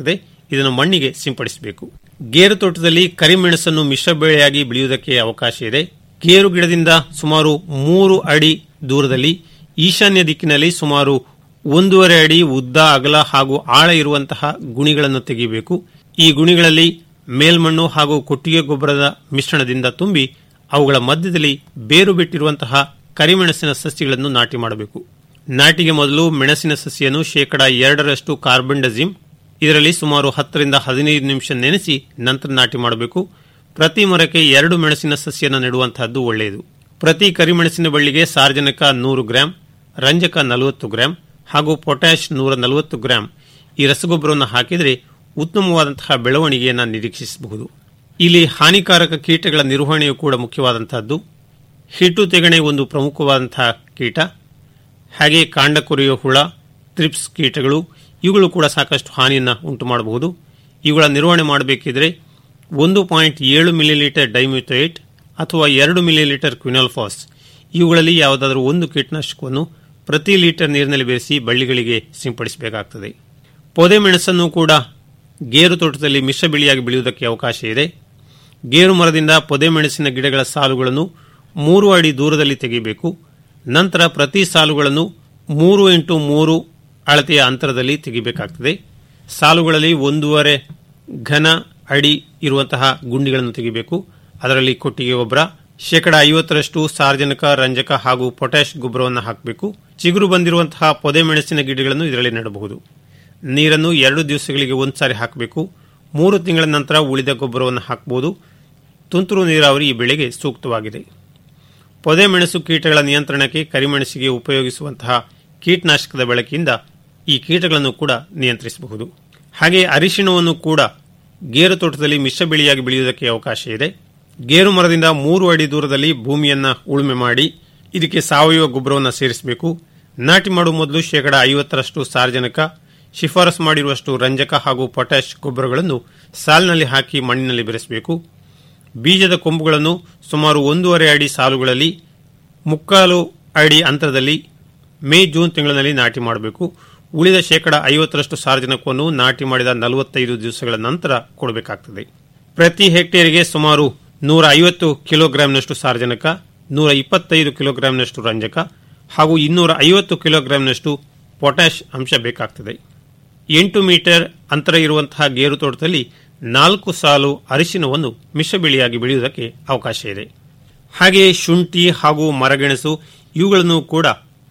ಇದನ್ನು ಮಣ್ಣಿಗೆ ಸಿಂಪಡಿಸಬೇಕು ಗೇರು ತೋಟದಲ್ಲಿ ಕರಿಮೆಣಸನ್ನು ಮಿಶ್ರ ಬೆಳೆಯಾಗಿ ಬೆಳೆಯುವುದಕ್ಕೆ ಅವಕಾಶ ಇದೆ ಗೇರು ಗಿಡದಿಂದ ಸುಮಾರು ಮೂರು ಅಡಿ ದೂರದಲ್ಲಿ ಈಶಾನ್ಯ ದಿಕ್ಕಿನಲ್ಲಿ ಸುಮಾರು ಒಂದೂವರೆ ಅಡಿ ಉದ್ದ ಅಗಲ ಹಾಗೂ ಆಳ ಇರುವಂತಹ ಗುಣಿಗಳನ್ನು ತೆಗೆಯಬೇಕು ಈ ಗುಣಿಗಳಲ್ಲಿ ಮೇಲ್ಮಣ್ಣು ಹಾಗೂ ಕೊಟ್ಟಿಗೆ ಗೊಬ್ಬರದ ಮಿಶ್ರಣದಿಂದ ತುಂಬಿ ಅವುಗಳ ಮಧ್ಯದಲ್ಲಿ ಬೇರು ಬಿಟ್ಟಿರುವಂತಹ ಕರಿಮೆಣಸಿನ ಸಸ್ಯಗಳನ್ನು ನಾಟಿ ಮಾಡಬೇಕು ನಾಟಿಗೆ ಮೊದಲು ಮೆಣಸಿನ ಸಸಿಯನ್ನು ಶೇಕಡ ಎರಡರಷ್ಟು ಕಾರ್ಬನ್ ಡಜಿಮ್ ಇದರಲ್ಲಿ ಸುಮಾರು ಹತ್ತರಿಂದ ಹದಿನೈದು ನಿಮಿಷ ನೆನೆಸಿ ನಂತರ ನಾಟಿ ಮಾಡಬೇಕು ಪ್ರತಿ ಮರಕ್ಕೆ ಎರಡು ಮೆಣಸಿನ ಸಸಿಯನ್ನು ನೆಡುವಂತಹದ್ದು ಒಳ್ಳೆಯದು ಪ್ರತಿ ಕರಿಮೆಣಸಿನ ಬಳ್ಳಿಗೆ ಸಾರ್ವಜನಿಕ ನೂರು ಗ್ರಾಂ ರಂಜಕ ನಲವತ್ತು ಗ್ರಾಂ ಹಾಗೂ ಪೊಟ್ಯಾಶ್ ನೂರ ನಲವತ್ತು ಗ್ರಾಂ ಈ ರಸಗೊಬ್ಬರವನ್ನು ಹಾಕಿದರೆ ಉತ್ತಮವಾದಂತಹ ಬೆಳವಣಿಗೆಯನ್ನು ನಿರೀಕ್ಷಿಸಬಹುದು ಇಲ್ಲಿ ಹಾನಿಕಾರಕ ಕೀಟಗಳ ನಿರ್ವಹಣೆಯು ಕೂಡ ಮುಖ್ಯವಾದಂತಹದ್ದು ಹಿಟ್ಟು ತೆಗಣೆ ಒಂದು ಪ್ರಮುಖವಾದಂತಹ ಕೀಟ ಹಾಗೆ ಕಾಂಡ ಕೊರೆಯುವ ಹುಳ ತ್ರಿಪ್ಸ್ ಕೀಟಗಳು ಇವುಗಳು ಕೂಡ ಸಾಕಷ್ಟು ಹಾನಿಯನ್ನು ಉಂಟು ಮಾಡಬಹುದು ಇವುಗಳ ನಿರ್ವಹಣೆ ಮಾಡಬೇಕಿದ್ರೆ ಒಂದು ಪಾಯಿಂಟ್ ಏಳು ಮಿಲಿಲೀಟರ್ ಡೈಮ್ಯೂಥೇಟ್ ಅಥವಾ ಎರಡು ಮಿಲಿಲೀಟರ್ ಕ್ವಿನಾಲ್ಫಾಸ್ ಇವುಗಳಲ್ಲಿ ಯಾವುದಾದರೂ ಒಂದು ಕೀಟನಾಶಕವನ್ನು ಪ್ರತಿ ಲೀಟರ್ ನೀರಿನಲ್ಲಿ ಬೆರೆಸಿ ಬಳ್ಳಿಗಳಿಗೆ ಸಿಂಪಡಿಸಬೇಕಾಗುತ್ತದೆ ಪೊದೆ ಮೆಣಸನ್ನು ಕೂಡ ಗೇರು ತೋಟದಲ್ಲಿ ಮಿಶ್ರ ಬೆಳೆಯಾಗಿ ಬೆಳೆಯುವುದಕ್ಕೆ ಅವಕಾಶ ಇದೆ ಗೇರು ಮರದಿಂದ ಪೊದೆ ಮೆಣಸಿನ ಗಿಡಗಳ ಸಾಲುಗಳನ್ನು ಮೂರು ಅಡಿ ದೂರದಲ್ಲಿ ತೆಗೆಯಬೇಕು ನಂತರ ಪ್ರತಿ ಸಾಲುಗಳನ್ನು ಮೂರು ಇಂಟು ಮೂರು ಅಳತೆಯ ಅಂತರದಲ್ಲಿ ತೆಗೆಯಬೇಕಾಗ್ತದೆ ಸಾಲುಗಳಲ್ಲಿ ಒಂದೂವರೆ ಘನ ಅಡಿ ಇರುವಂತಹ ಗುಂಡಿಗಳನ್ನು ತೆಗೆಯಬೇಕು ಅದರಲ್ಲಿ ಕೊಟ್ಟಿಗೆ ಗೊಬ್ಬರ ಶೇಕಡ ಐವತ್ತರಷ್ಟು ಸಾರ್ವಜನಿಕ ರಂಜಕ ಹಾಗೂ ಪೊಟ್ಯಾಶ್ ಗೊಬ್ಬರವನ್ನು ಹಾಕಬೇಕು ಚಿಗುರು ಬಂದಿರುವಂತಹ ಪೊದೆ ಮೆಣಸಿನ ಗಿಡಗಳನ್ನು ಇದರಲ್ಲಿ ನೆಡಬಹುದು ನೀರನ್ನು ಎರಡು ದಿವಸಗಳಿಗೆ ಒಂದ್ಸಾರಿ ಹಾಕಬೇಕು ಮೂರು ತಿಂಗಳ ನಂತರ ಉಳಿದ ಗೊಬ್ಬರವನ್ನು ಹಾಕಬಹುದು ತುಂತುರು ನೀರಾವರಿ ಈ ಬೆಳೆಗೆ ಸೂಕ್ತವಾಗಿದೆ ಪೊದೆ ಮೆಣಸು ಕೀಟಗಳ ನಿಯಂತ್ರಣಕ್ಕೆ ಕರಿಮೆಣಸಿಗೆ ಉಪಯೋಗಿಸುವಂತಹ ಕೀಟನಾಶಕದ ಬಳಕೆಯಿಂದ ಈ ಕೀಟಗಳನ್ನು ಕೂಡ ನಿಯಂತ್ರಿಸಬಹುದು ಹಾಗೆ ಅರಿಶಿಣವನ್ನು ಕೂಡ ಗೇರು ತೋಟದಲ್ಲಿ ಮಿಶ್ರ ಬೆಳೆಯಾಗಿ ಬೆಳೆಯುವುದಕ್ಕೆ ಅವಕಾಶ ಇದೆ ಗೇರು ಮರದಿಂದ ಮೂರು ಅಡಿ ದೂರದಲ್ಲಿ ಭೂಮಿಯನ್ನ ಉಳುಮೆ ಮಾಡಿ ಇದಕ್ಕೆ ಸಾವಯವ ಗೊಬ್ಬರವನ್ನು ಸೇರಿಸಬೇಕು ನಾಟಿ ಮಾಡುವ ಮೊದಲು ಶೇಕಡ ಐವತ್ತರಷ್ಟು ಸಾರ್ವಜನಿಕ ಶಿಫಾರಸು ಮಾಡಿರುವಷ್ಟು ರಂಜಕ ಹಾಗೂ ಪೊಟ್ಯಾಶ್ ಗೊಬ್ಬರಗಳನ್ನು ಸಾಲಿನಲ್ಲಿ ಹಾಕಿ ಮಣ್ಣಿನಲ್ಲಿ ಬೆರೆಸಬೇಕು ಬೀಜದ ಕೊಂಬುಗಳನ್ನು ಸುಮಾರು ಒಂದೂವರೆ ಅಡಿ ಸಾಲುಗಳಲ್ಲಿ ಮುಕ್ಕಾಲು ಅಡಿ ಅಂತರದಲ್ಲಿ ಮೇ ಜೂನ್ ತಿಂಗಳಿನಲ್ಲಿ ನಾಟಿ ಮಾಡಬೇಕು ಉಳಿದ ಶೇಕಡ ಐವತ್ತರಷ್ಟು ಸಾರ್ವಜನಿಕವನ್ನು ನಾಟಿ ಮಾಡಿದ ನಲವತ್ತೈದು ದಿವಸಗಳ ನಂತರ ಕೊಡಬೇಕಾಗುತ್ತದೆ ಪ್ರತಿ ಹೆಕ್ಟೇರಿಗೆ ಸುಮಾರು ನೂರ ಐವತ್ತು ಕಿಲೋಗ್ರಾಂನಷ್ಟು ಸಾರ್ವಜನಿಕ ನೂರ ಇಪ್ಪತ್ತೈದು ಕಿಲೋಗ್ರಾಂನಷ್ಟು ರಂಜಕ ಹಾಗೂ ಇನ್ನೂರ ಐವತ್ತು ಕಿಲೋಗ್ರಾಂನಷ್ಟು ಪೊಟ್ಯಾಶ್ ಅಂಶ ಬೇಕಾಗ್ತದೆ ಎಂಟು ಮೀಟರ್ ಅಂತರ ಇರುವಂತಹ ಗೇರು ತೋಟದಲ್ಲಿ ನಾಲ್ಕು ಸಾಲು ಅರಿಶಿನವನ್ನು ಮಿಶ್ರ ಬೆಳೆಯಾಗಿ ಬೆಳೆಯುವುದಕ್ಕೆ ಅವಕಾಶ ಇದೆ ಹಾಗೆಯೇ ಶುಂಠಿ ಹಾಗೂ ಮರಗೆಣಸು ಇವುಗಳನ್ನು ಕೂಡ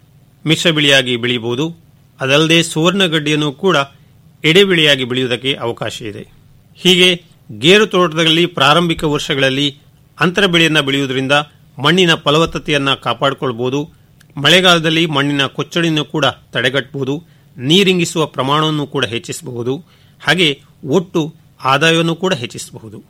ಮಿಶ್ರ ಬೆಳೆಯಾಗಿ ಬೆಳೆಯಬಹುದು ಅದಲ್ಲದೆ ಸುವರ್ಣಗಡ್ಡೆಯನ್ನು ಕೂಡ ಎಡೆಬೆಳೆಯಾಗಿ ಬೆಳೆಯುವುದಕ್ಕೆ ಅವಕಾಶ ಇದೆ ಹೀಗೆ ಗೇರು ತೋಟದಲ್ಲಿ ಪ್ರಾರಂಭಿಕ ವರ್ಷಗಳಲ್ಲಿ ಅಂತರ ಬೆಳೆಯನ್ನು ಬೆಳೆಯುವುದರಿಂದ ಮಣ್ಣಿನ ಫಲವತ್ತತೆಯನ್ನು ಕಾಪಾಡಿಕೊಳ್ಳಬಹುದು ಮಳೆಗಾಲದಲ್ಲಿ ಮಣ್ಣಿನ ಕೊಚ್ಚಡಿಯನ್ನು ಕೂಡ ತಡೆಗಟ್ಟಬಹುದು ನೀರಿಂಗಿಸುವ ಪ್ರಮಾಣವನ್ನು ಕೂಡ ಹೆಚ್ಚಿಸಬಹುದು ಹಾಗೆ ಒಟ್ಟು ಆದಾಯವನ್ನು ಕೂಡ ಹೆಚ್ಚಿಸಬಹುದು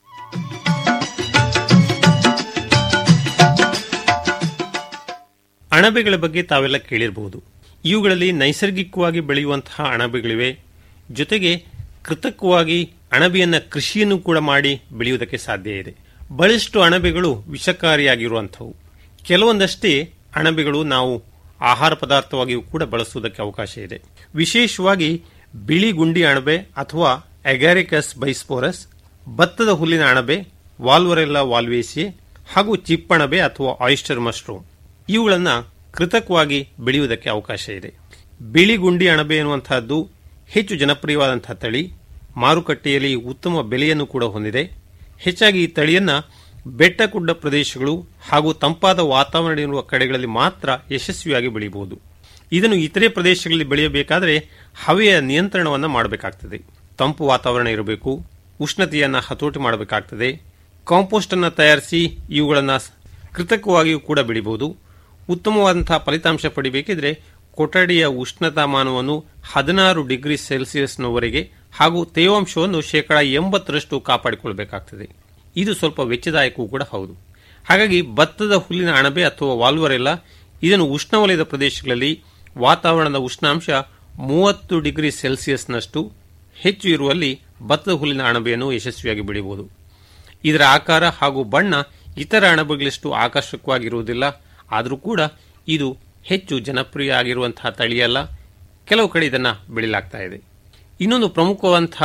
ಅಣಬೆಗಳ ಬಗ್ಗೆ ತಾವೆಲ್ಲ ಕೇಳಿರಬಹುದು ಇವುಗಳಲ್ಲಿ ನೈಸರ್ಗಿಕವಾಗಿ ಬೆಳೆಯುವಂತಹ ಅಣಬೆಗಳಿವೆ ಜೊತೆಗೆ ಕೃತಕವಾಗಿ ಅಣಬೆಯನ್ನ ಕೃಷಿಯನ್ನು ಕೂಡ ಮಾಡಿ ಬೆಳೆಯುವುದಕ್ಕೆ ಸಾಧ್ಯ ಇದೆ ಬಹಳಷ್ಟು ಅಣಬೆಗಳು ವಿಷಕಾರಿಯಾಗಿರುವಂಥವು ಕೆಲವೊಂದಷ್ಟೇ ಅಣಬೆಗಳು ನಾವು ಆಹಾರ ಪದಾರ್ಥವಾಗಿಯೂ ಕೂಡ ಬಳಸುವುದಕ್ಕೆ ಅವಕಾಶ ಇದೆ ವಿಶೇಷವಾಗಿ ಬಿಳಿ ಗುಂಡಿ ಅಣಬೆ ಅಥವಾ ಅಗ್ಯಾರಿಕಸ್ ಬೈಸ್ಪೋರಸ್ ಭತ್ತದ ಹುಲ್ಲಿನ ಅಣಬೆ ವಾಲ್ವರೆಲ್ಲ ವಾಲ್ವೇಸಿಯೆ ಹಾಗೂ ಚಿಪ್ಪಣಬೆ ಅಥವಾ ಆಯಿಸ್ಟರ್ ಮಶ್ರೂಮ್ ಇವುಗಳನ್ನು ಕೃತಕವಾಗಿ ಬೆಳೆಯುವುದಕ್ಕೆ ಅವಕಾಶ ಇದೆ ಬಿಳಿ ಗುಂಡಿ ಅಣಬೆ ಎನ್ನುವಂತಹದ್ದು ಹೆಚ್ಚು ಜನಪ್ರಿಯವಾದಂತಹ ತಳಿ ಮಾರುಕಟ್ಟೆಯಲ್ಲಿ ಉತ್ತಮ ಬೆಲೆಯನ್ನು ಕೂಡ ಹೊಂದಿದೆ ಹೆಚ್ಚಾಗಿ ಈ ತಳಿಯನ್ನ ಬೆಟ್ಟ ಗುಡ್ಡ ಪ್ರದೇಶಗಳು ಹಾಗೂ ತಂಪಾದ ವಾತಾವರಣ ಇರುವ ಕಡೆಗಳಲ್ಲಿ ಮಾತ್ರ ಯಶಸ್ವಿಯಾಗಿ ಬೆಳೆಯಬಹುದು ಇದನ್ನು ಇತರೆ ಪ್ರದೇಶಗಳಲ್ಲಿ ಬೆಳೆಯಬೇಕಾದರೆ ಹವೆಯ ನಿಯಂತ್ರಣವನ್ನು ಮಾಡಬೇಕಾಗ್ತದೆ ತಂಪು ವಾತಾವರಣ ಇರಬೇಕು ಉಷ್ಣತೆಯನ್ನು ಹತೋಟಿ ಮಾಡಬೇಕಾಗ್ತದೆ ಕಾಂಪೋಸ್ಟ್ ಅನ್ನು ತಯಾರಿಸಿ ಇವುಗಳನ್ನು ಕೃತಕವಾಗಿಯೂ ಕೂಡ ಬೆಳೆಯಬಹುದು ಉತ್ತಮವಾದಂತಹ ಫಲಿತಾಂಶ ಪಡಿಬೇಕಿದ್ರೆ ಕೊಠಡಿಯ ಉಷ್ಣತಾಮಾನವನ್ನು ಹದಿನಾರು ಡಿಗ್ರಿ ಸೆಲ್ಸಿಯಸ್ನವರೆಗೆ ಹಾಗೂ ತೇವಾಂಶವನ್ನು ಶೇಕಡ ಎಂಬತ್ತರಷ್ಟು ಕಾಪಾಡಿಕೊಳ್ಳಬೇಕಾಗ್ತದೆ ಇದು ಸ್ವಲ್ಪ ವೆಚ್ಚದಾಯಕವೂ ಕೂಡ ಹೌದು ಹಾಗಾಗಿ ಭತ್ತದ ಹುಲ್ಲಿನ ಅಣಬೆ ಅಥವಾ ವಾಲ್ವರೆಲ್ಲ ಇದನ್ನು ಉಷ್ಣವಲಯದ ಪ್ರದೇಶಗಳಲ್ಲಿ ವಾತಾವರಣದ ಉಷ್ಣಾಂಶ ಮೂವತ್ತು ಡಿಗ್ರಿ ಸೆಲ್ಸಿಯಸ್ನಷ್ಟು ಹೆಚ್ಚು ಇರುವಲ್ಲಿ ಭತ್ತದ ಹುಲ್ಲಿನ ಅಣಬೆಯನ್ನು ಯಶಸ್ವಿಯಾಗಿ ಬೆಳೆಯಬಹುದು ಇದರ ಆಕಾರ ಹಾಗೂ ಬಣ್ಣ ಇತರ ಅಣಬೆಗಳಷ್ಟು ಆಕರ್ಷಕವಾಗಿರುವುದಿಲ್ಲ ಆದರೂ ಕೂಡ ಇದು ಹೆಚ್ಚು ಜನಪ್ರಿಯ ಆಗಿರುವಂತಹ ತಳಿಯಲ್ಲ ಕೆಲವು ಕಡೆ ಇದನ್ನು ಬೆಳೆಯಲಾಗ್ತಾ ಇದೆ ಇನ್ನೊಂದು ಪ್ರಮುಖವಾದಂತಹ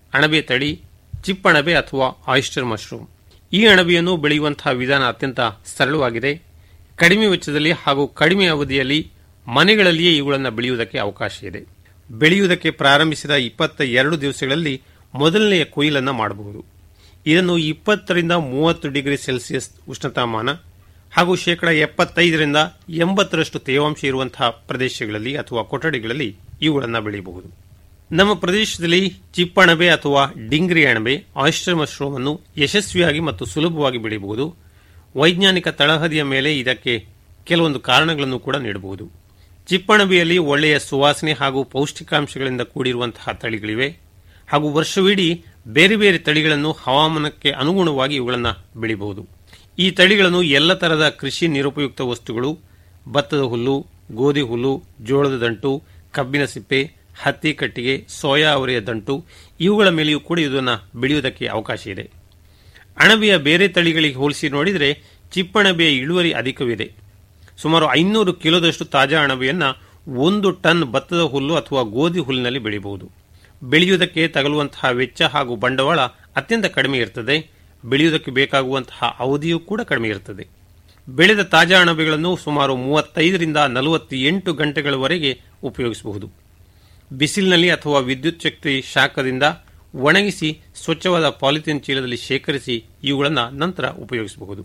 ಅಣಬೆ ತಳಿ ಚಿಪ್ಪಣಬೆ ಅಥವಾ ಆಯಿಸ್ಟರ್ ಮಶ್ರೂಮ್ ಈ ಅಣಬೆಯನ್ನು ಬೆಳೆಯುವಂತಹ ವಿಧಾನ ಅತ್ಯಂತ ಸರಳವಾಗಿದೆ ಕಡಿಮೆ ವೆಚ್ಚದಲ್ಲಿ ಹಾಗೂ ಕಡಿಮೆ ಅವಧಿಯಲ್ಲಿ ಮನೆಗಳಲ್ಲಿಯೇ ಇವುಗಳನ್ನು ಬೆಳೆಯುವುದಕ್ಕೆ ಅವಕಾಶ ಇದೆ ಬೆಳೆಯುವುದಕ್ಕೆ ಪ್ರಾರಂಭಿಸಿದ ಇಪ್ಪತ್ತ ಎರಡು ದಿವಸಗಳಲ್ಲಿ ಮೊದಲನೆಯ ಕೊಯ್ಲನ್ನು ಮಾಡಬಹುದು ಇದನ್ನು ಇಪ್ಪತ್ತರಿಂದ ಮೂವತ್ತು ಡಿಗ್ರಿ ಸೆಲ್ಸಿಯಸ್ ಉಷ್ಣತಾಮಾನ ಹಾಗೂ ಶೇಕಡ ಎಪ್ಪತ್ತೈದರಿಂದ ಎಂಬತ್ತರಷ್ಟು ತೇವಾಂಶ ಇರುವಂತಹ ಪ್ರದೇಶಗಳಲ್ಲಿ ಅಥವಾ ಕೊಠಡಿಗಳಲ್ಲಿ ಇವುಗಳನ್ನು ಬೆಳೆಯಬಹುದು ನಮ್ಮ ಪ್ರದೇಶದಲ್ಲಿ ಚಿಪ್ಪಣಬೆ ಅಥವಾ ಡಿಂಗ್ರಿ ಅಣಬೆ ಆಯಿಸ್ಟರ್ ಮಶ್ರೂಮ್ ಅನ್ನು ಯಶಸ್ವಿಯಾಗಿ ಮತ್ತು ಸುಲಭವಾಗಿ ಬೆಳೆಯಬಹುದು ವೈಜ್ಞಾನಿಕ ತಳಹದಿಯ ಮೇಲೆ ಇದಕ್ಕೆ ಕೆಲವೊಂದು ಕಾರಣಗಳನ್ನು ಕೂಡ ನೀಡಬಹುದು ಚಿಪ್ಪಣಬೆಯಲ್ಲಿ ಒಳ್ಳೆಯ ಸುವಾಸನೆ ಹಾಗೂ ಪೌಷ್ಟಿಕಾಂಶಗಳಿಂದ ಕೂಡಿರುವಂತಹ ತಳಿಗಳಿವೆ ಹಾಗೂ ವರ್ಷವಿಡೀ ಬೇರೆ ಬೇರೆ ತಳಿಗಳನ್ನು ಹವಾಮಾನಕ್ಕೆ ಅನುಗುಣವಾಗಿ ಇವುಗಳನ್ನು ಬೆಳೆಯಬಹುದು ಈ ತಳಿಗಳನ್ನು ಎಲ್ಲ ತರಹದ ಕೃಷಿ ನಿರುಪಯುಕ್ತ ವಸ್ತುಗಳು ಭತ್ತದ ಹುಲ್ಲು ಗೋಧಿ ಹುಲ್ಲು ಜೋಳದ ದಂಟು ಕಬ್ಬಿನ ಸಿಪ್ಪೆ ಹತ್ತಿ ಕಟ್ಟಿಗೆ ಸೋಯಾ ಅವರೆಯ ದಂಟು ಇವುಗಳ ಮೇಲೆಯೂ ಕೂಡ ಇದನ್ನು ಬೆಳೆಯುವುದಕ್ಕೆ ಅವಕಾಶ ಇದೆ ಅಣಬೆಯ ಬೇರೆ ತಳಿಗಳಿಗೆ ಹೋಲಿಸಿ ನೋಡಿದರೆ ಚಿಪ್ಪಣಬೆಯ ಇಳುವರಿ ಅಧಿಕವಿದೆ ಸುಮಾರು ಐನೂರು ಕಿಲೋದಷ್ಟು ತಾಜಾ ಅಣಬೆಯನ್ನು ಒಂದು ಟನ್ ಭತ್ತದ ಹುಲ್ಲು ಅಥವಾ ಗೋಧಿ ಹುಲ್ಲಿನಲ್ಲಿ ಬೆಳೆಯಬಹುದು ಬೆಳೆಯುವುದಕ್ಕೆ ತಗಲುವಂತಹ ವೆಚ್ಚ ಹಾಗೂ ಬಂಡವಾಳ ಅತ್ಯಂತ ಕಡಿಮೆ ಇರುತ್ತದೆ ಬೆಳೆಯುವುದಕ್ಕೆ ಬೇಕಾಗುವಂತಹ ಅವಧಿಯೂ ಕೂಡ ಕಡಿಮೆ ಇರುತ್ತದೆ ಬೆಳೆದ ತಾಜಾ ಅಣಬೆಗಳನ್ನು ಸುಮಾರು ಮೂವತ್ತೈದರಿಂದ ನಲವತ್ತೆಂಟು ಗಂಟೆಗಳವರೆಗೆ ಉಪಯೋಗಿಸಬಹುದು ಬಿಸಿಲಿನಲ್ಲಿ ಅಥವಾ ವಿದ್ಯುತ್ ಶಕ್ತಿ ಶಾಖದಿಂದ ಒಣಗಿಸಿ ಸ್ವಚ್ಛವಾದ ಪಾಲಿಥೀನ್ ಚೀಲದಲ್ಲಿ ಶೇಖರಿಸಿ ಇವುಗಳನ್ನು ನಂತರ ಉಪಯೋಗಿಸಬಹುದು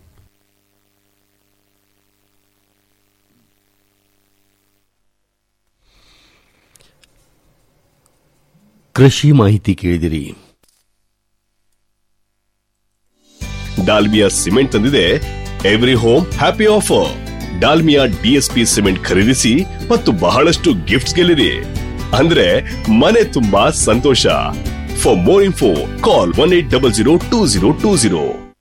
ಕೃಷಿ ಮಾಹಿತಿ ಕೇಳಿದಿರಿ ಡಾಲ್ಮಿಯಾ ಸಿಮೆಂಟ್ ತಂದಿದೆ every home happy offer Dalmia DSP cement ಖರೀದಿಸಿ ಮತ್ತು ಬಹಳಷ್ಟು ಗಿಫ್ಟ್ಸ್ ಗೆಲ್ಲಿರಿ ಅಂದ್ರೆ ಮನೆ ತುಂಬಾ ಸಂತೋಷ for more info call one eight double zero two zero two zero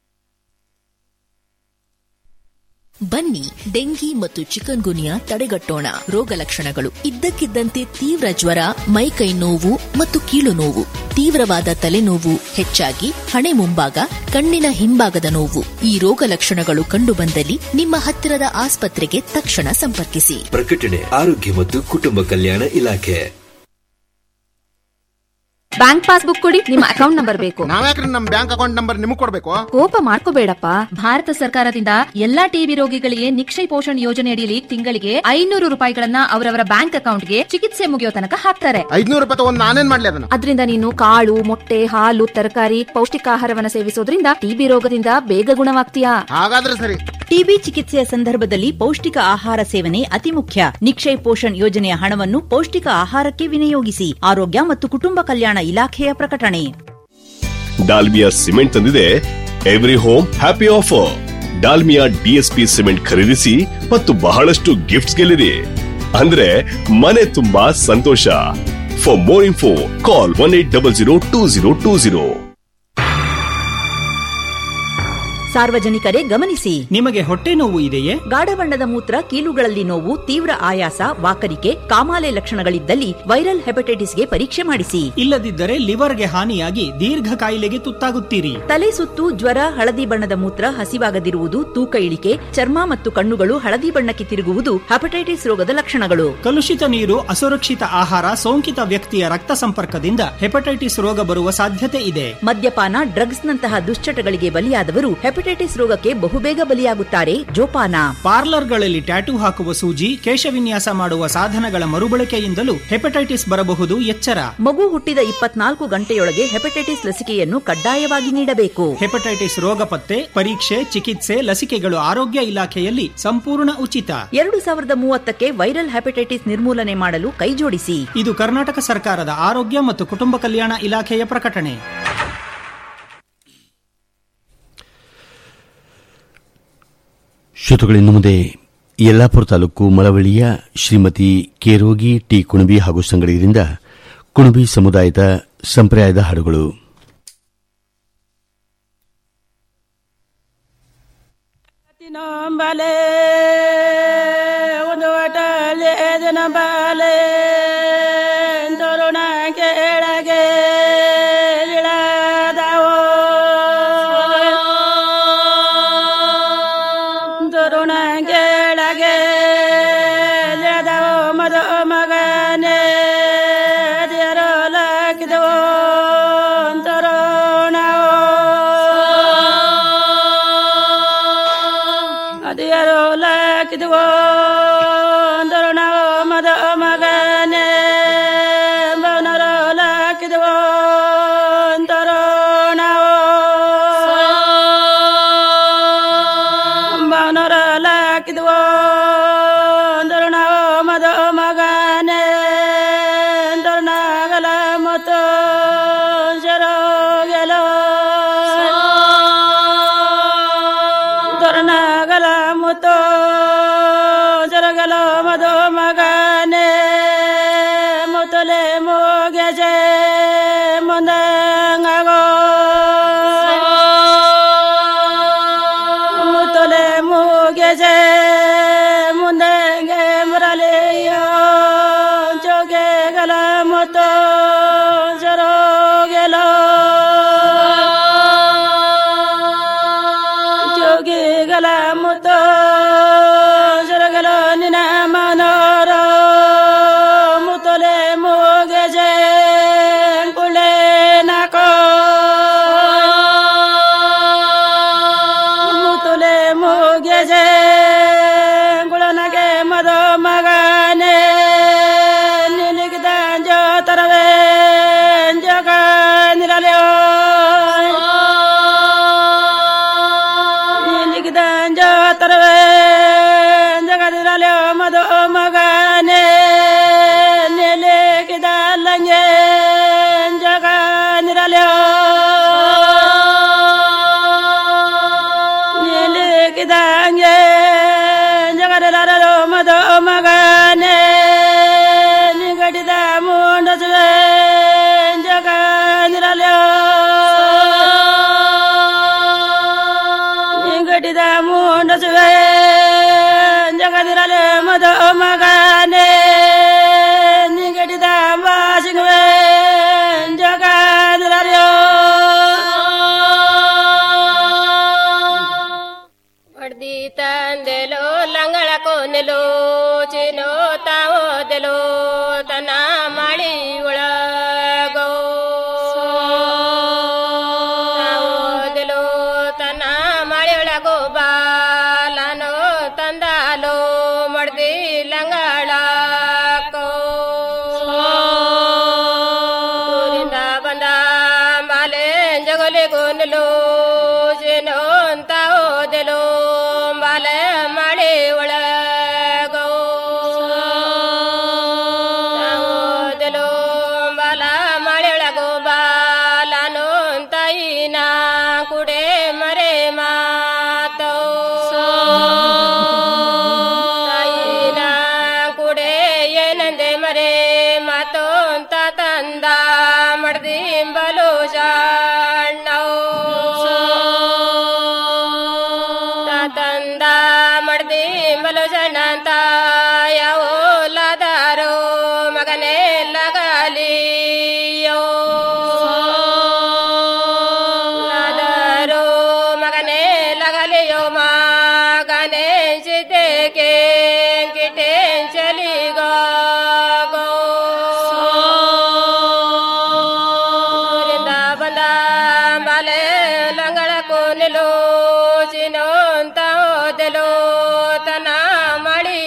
ಬನ್ನಿ ಡೆಂಗಿ ಮತ್ತು ಚಿಕನ್ ಗುನಿಯಾ ತಡೆಗಟ್ಟೋಣ ರೋಗ ಲಕ್ಷಣಗಳು ಇದ್ದಕ್ಕಿದ್ದಂತೆ ತೀವ್ರ ಜ್ವರ ಮೈಕೈ ನೋವು ಮತ್ತು ಕೀಲು ನೋವು ತೀವ್ರವಾದ ತಲೆನೋವು ಹೆಚ್ಚಾಗಿ ಹಣೆ ಮುಂಭಾಗ ಕಣ್ಣಿನ ಹಿಂಭಾಗದ ನೋವು ಈ ರೋಗ ಲಕ್ಷಣಗಳು ಕಂಡುಬಂದಲ್ಲಿ ನಿಮ್ಮ ಹತ್ತಿರದ ಆಸ್ಪತ್ರೆಗೆ ತಕ್ಷಣ ಸಂಪರ್ಕಿಸಿ ಪ್ರಕಟಣೆ ಆರೋಗ್ಯ ಮತ್ತು ಕುಟುಂಬ ಕಲ್ಯಾಣ ಇಲಾಖೆ ಬ್ಯಾಂಕ್ ಪಾಸ್ಬುಕ್ ಕೊಡಿ ನಿಮ್ಮ ಅಕೌಂಟ್ ನಂಬರ್ ಬೇಕು ನಾವ್ಯಾಕ್ರಿ ನಮ್ ಬ್ಯಾಂಕ್ ಅಕೌಂಟ್ ನಂಬರ್ ನಿಮಗ್ ಕೊಡ್ಬೇಕು ಕೋಪ ಮಾಡ್ಕೋಬೇಡಪ್ಪ ಭಾರತ ಸರ್ಕಾರದಿಂದ ಎಲ್ಲಾ ಟಿಬಿ ರೋಗಿಗಳಿಗೆ ನಿಕ್ಷಯ ಪೋಷಣ್ ಯೋಜನೆ ಅಡಿಯಲ್ಲಿ ತಿಂಗಳಿಗೆ ಐನೂರು ರೂಪಾಯಿಗಳನ್ನ ಅವರವರ ಬ್ಯಾಂಕ್ ಅಕೌಂಟ್ಗೆ ಚಿಕಿತ್ಸೆ ಮುಗಿಯೋ ತನಕ ಹಾಕ್ತಾರೆ ಐದ್ನೂರು ರೂಪಾಯಿ ತಗೊಂಡ್ ನಾನೇನ್ ಮಾಡ್ಲಿ ಅದನ್ನ ಅದರಿಂದ ನೀನು ಕಾಳು ಮೊಟ್ಟೆ ಹಾಲು ತರಕಾರಿ ಪೌಷ್ಟಿಕಾಹಾರವನ್ನ ಸೇವಿಸೋದ್ರಿಂದ ಟಿಬಿ ರೋಗದಿಂದ ಬೇಗ ಗುಣವಾಗ್ತೀಯಾ ಹಾಗಾದ್ರೆ ಸರಿ ಟಿಬಿ ಚಿಕಿತ್ಸೆಯ ಸಂದರ್ಭದಲ್ಲಿ ಪೌಷ್ಟಿಕ ಆಹಾರ ಸೇವನೆ ಅತಿ ಮುಖ್ಯ ನಿಕ್ಷಯ್ ಪೋಷಣ್ ಯೋಜನೆಯ ಹಣವನ್ನು ಪೌಷ್ಟಿಕ ಆಹಾರಕ್ಕೆ ವಿನಿಯೋಗಿಸಿ ಆರೋಗ್ಯ ಮತ್ತು ಕುಟುಂಬ ಕಲ್ಯಾಣ ಇಲಾಖೆಯ ಪ್ರಕಟಣೆ ಡಾಲ್ಮಿಯಾ ಸಿಮೆಂಟ್ ತಂದಿದೆ every home happy offer Dalmia DSP cement ಖರೀದಿಸಿ ಮತ್ತು ಬಹಳಷ್ಟು ಗಿಫ್ಟ್ಸ್ ಗೆಲ್ಲಿರಿ ಅಂದ್ರೆ ಮನೆ ತುಂಬಾ ಸಂತೋಷ for more info call one eight double zero two zero two zero ಸಾರ್ವಜನಿಕರೇ ಗಮನಿಸಿ ನಿಮಗೆ ಹೊಟ್ಟೆ ನೋವು ಇದೆಯೇ ಗಾಢ ಬಣ್ಣದ ಮೂತ್ರ ಕೀಲುಗಳಲ್ಲಿ ನೋವು ತೀವ್ರ ಆಯಾಸ ವಾಕರಿಕೆ ಕಾಮಾಲೆ ಲಕ್ಷಣಗಳಿದ್ದಲ್ಲಿ ವೈರಲ್ ಹೆಪಟೈಟಿಸ್ಗೆ ಪರೀಕ್ಷೆ ಮಾಡಿಸಿ ಇಲ್ಲದಿದ್ದರೆ ಲಿವರ್ಗೆ ಹಾನಿಯಾಗಿ ದೀರ್ಘ ಕಾಯಿಲೆಗೆ ತುತ್ತಾಗುತ್ತೀರಿ ತಲೆ ಸುತ್ತು ಜ್ವರ ಹಳದಿ ಬಣ್ಣದ ಮೂತ್ರ ಹಸಿವಾಗದಿರುವುದು ತೂಕ ಇಳಿಕೆ ಚರ್ಮ ಮತ್ತು ಕಣ್ಣುಗಳು ಹಳದಿ ಬಣ್ಣಕ್ಕೆ ತಿರುಗುವುದು ಹೆಪಟೈಟಿಸ್ ರೋಗದ ಲಕ್ಷಣಗಳು ಕಲುಷಿತ ನೀರು ಅಸುರಕ್ಷಿತ ಆಹಾರ ಸೋಂಕಿತ ವ್ಯಕ್ತಿಯ ರಕ್ತ ಸಂಪರ್ಕದಿಂದ ಹೆಪಟೈಟಿಸ್ ರೋಗ ಬರುವ ಸಾಧ್ಯತೆ ಇದೆ ಮದ್ಯಪಾನ ಡ್ರಗ್ಸ್ ನಂತಹ ದುಶ್ಚಟಗಳಿಗೆ ಬಲಿಯಾದವರು ಹೆಪಟೈಟಿಸ್ ರೋಗಕ್ಕೆ ಬಹುಬೇಗ ಬಲಿಯಾಗುತ್ತಾರೆ ಜೋಪಾನ ಪಾರ್ಲರ್ಗಳಲ್ಲಿ ಟ್ಯಾಟೂ ಹಾಕುವ ಸೂಜಿ ಕೇಶವಿನ್ಯಾಸ ಮಾಡುವ ಸಾಧನಗಳ ಮರುಬಳಕೆಯಿಂದಲೂ ಹೆಪಟೈಟಿಸ್ ಬರಬಹುದು ಎಚ್ಚರ ಮಗು ಹುಟ್ಟಿದ ಇಪ್ಪತ್ನಾಲ್ಕು ಗಂಟೆಯೊಳಗೆ ಹೆಪಟೈಟಿಸ್ ಲಸಿಕೆಯನ್ನು ಕಡ್ಡಾಯವಾಗಿ ನೀಡಬೇಕು ಹೆಪಟೈಟಿಸ್ ರೋಗ ಪತ್ತೆ ಪರೀಕ್ಷೆ ಚಿಕಿತ್ಸೆ ಲಸಿಕೆಗಳು ಆರೋಗ್ಯ ಇಲಾಖೆಯಲ್ಲಿ ಸಂಪೂರ್ಣ ಉಚಿತ ಎರಡು ಸಾವಿರದ ಮೂವತ್ತಕ್ಕೆ ವೈರಲ್ ಹೆಪಟೈಟಿಸ್ ನಿರ್ಮೂಲನೆ ಮಾಡಲು ಕೈಜೋಡಿಸಿ ಇದು ಕರ್ನಾಟಕ ಸರ್ಕಾರದ ಆರೋಗ್ಯ ಮತ್ತು ಕುಟುಂಬ ಕಲ್ಯಾಣ ಇಲಾಖೆಯ ಪ್ರಕಟಣೆ ಶ್ರೋತೃಗಳಿನ್ನು ಮುಂದೆ ಯಲ್ಲಾಪುರ ತಾಲೂಕು ಮಳವಳ್ಳಿಯ ಶ್ರೀಮತಿ ಕೇರೋಗಿ ಟಿ ಕುಣಬಿ ಹಾಗೂ ಸಂಗಡಿಗರಿಂದ ಕುಣಬಿ ಸಮುದಾಯದ ಸಂಪ್ರದಾಯದ ಹಾಡುಗಳು ನಂಬಲೆ ಒಂದು ಒಟಲೆ ನಂಬಲೆ ತರುಣ ಕೆಳಗೆ ಇಳದಾವೋ ತರುಣ ಕೆಳಗೆ ಇಳದಾವೋ ಮದ ಮಗನೇ ದೇರೋ ಲಕ್ಕಿದವೋ ಗರೋ ಲಾಕಿದ್ವೋ ತರುಣ ಮದ ಮಗನೆ ಬನರೋ ಲಾಕಿದ್ವೋ ತರುಣವೋ ಬನರ ಲಾಕಿದ್ವೋ ತರುಣವೋ ಮದ ಮಗನೆ ತರುಣಗಲ ಮತ್ತು ಶರೋ ಗೆಲೋ ತರುಣಗಲ ಮತ್ತು ಜರಗಲ ಮಧು ಮಗನೆ ಮುತಲೆ ಮೋಗೆಜೆ ಮುಂದಂಗೋ ಮುತಲೆ ಮೂಗೆಜೆ ಮುಂದಂಗೆ ಮುರಳಿಯೋ ಜೋಗೆಗಲ ಮತ್ತು ಜರೋಗೆಲೋ ಜೋಗಿಗಲ ಮುತ್ತು ಜರಗಲ ನಿನ ಮನೋರ ಮುತಲೆ ಮೂಗೆಜೆ ಕುಳೆ ನಾಕೋ ಮುತಲೆ ಮೂಗೆಜೆ ಗುಳನಗೆ ಮದ ಮಗನೆ ನಿನಗಿದ ಜೋತರವೇ ಜಗ ನಿರಲ್ಯೋ ನಿನಗಿದ ಜೋತರವೇ ಜಗದಿರಲ್ಯೋ ಮದ ಮಗನೆ ನಿಲಿಗಿದ ಲಂಗೆ ಜಗ ನಿರಲ್ಯೋ ನಿಲಿಗಿದಂಗೆ ಜಗದಿರಲೋ ಮದ ಮಗನೆ ನಿಗಡಿದ ಮುಂಡಸುವೆ ಜಗ ನಿರಲ್ಯೋ ನಿಗಡಿದ ಮುಂಡಸುವೆ ಜಗದಿರಲೆ ಮದ ಮಗನೆ ನಿಗಡಿದ ವಾಸಿಗುವೆ ಜಗದಿರಲ್ಯೋ ಹೊಡ್ದಿ ತಂದೆಲೋ ಲಂಗಳ ಕೊನೆಲೋ ಚಿನೋ ತಾವೋದೆಲೋ ತನ ಮಳಿ ಒಳಗೋ ತಾವೋದೆಲೋ ತನ ಮಳಿ ಒಳಗೋ ಬಾಲನೋ ತಂದಾಲೋ ಮಡ್ದಿ ಲಂಗಳಕೋ ಊರಿಂದ ಬಂದ ಬಾಲೆ ಜಗೋಲಿ ಗೋನಲೋ ಜೇನೋ ಅಂತ ಓದೆಲೋ ಬಾಲೆ ಮಾಡಿ ಒಳಗೋ ಓದೆಲೋ ಬಾಲ ಮಾಡಿ ಒಳಗೋ ಬಾಲನೋ ತಾಯಿನ ಕುಡೆ ಮರೆ ಮಾತೋ ತಾಯಿನ ಕುಡೆ ಏನಂದೆ ಮರೆ ಮಾತೋ ಅಂತ ತಂದ ಮಡ್ದಿ ಬಲು ಜಾಣ್ಣೋ ತಂದ ಮಡ್ದಿ ಬಲು ಜನ ಅಂತ ಯಾವೋ ಲದಾರೋ ಮಗನೇ ಲಗಲಿಯೋ ಲದಾರೋ ಮಗನೇ ಲಗಲಿಯೋ ಮಗನೇ ಸಿದ್ಧಕ್ಕೆ ಕಿಟೆ ಚಲಿಗೋ ಊರಿಂದ ಬಂದ ಬಾಲೆ ಲಂಗಳ ಕೋನೆಲೋ ಚಿನೋ ಅಂತ ಓದೆಲೋ ತನ ಮಾಡಿ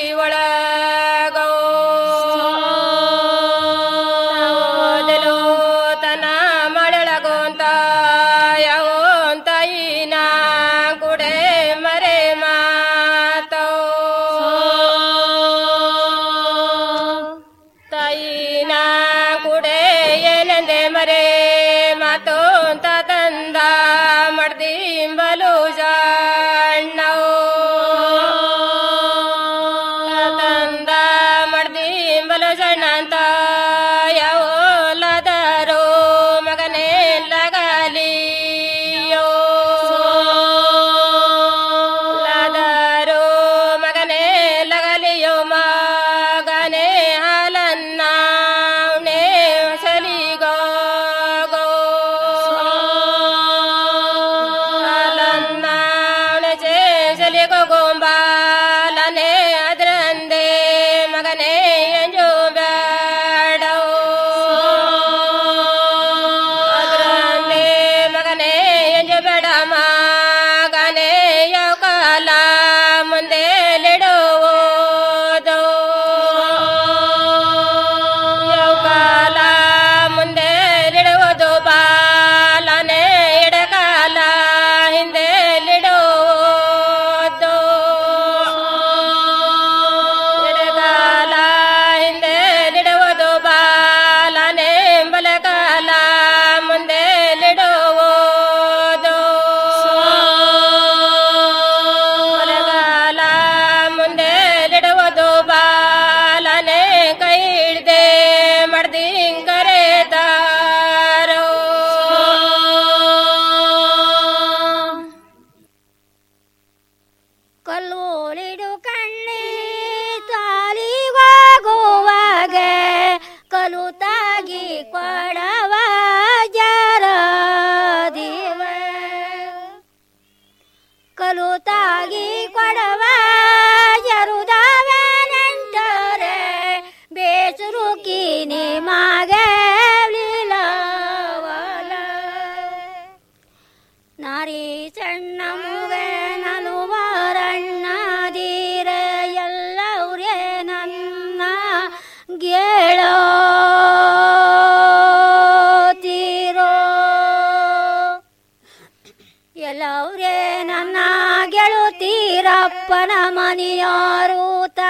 ಶಿವನ ಮನಿಯಾರು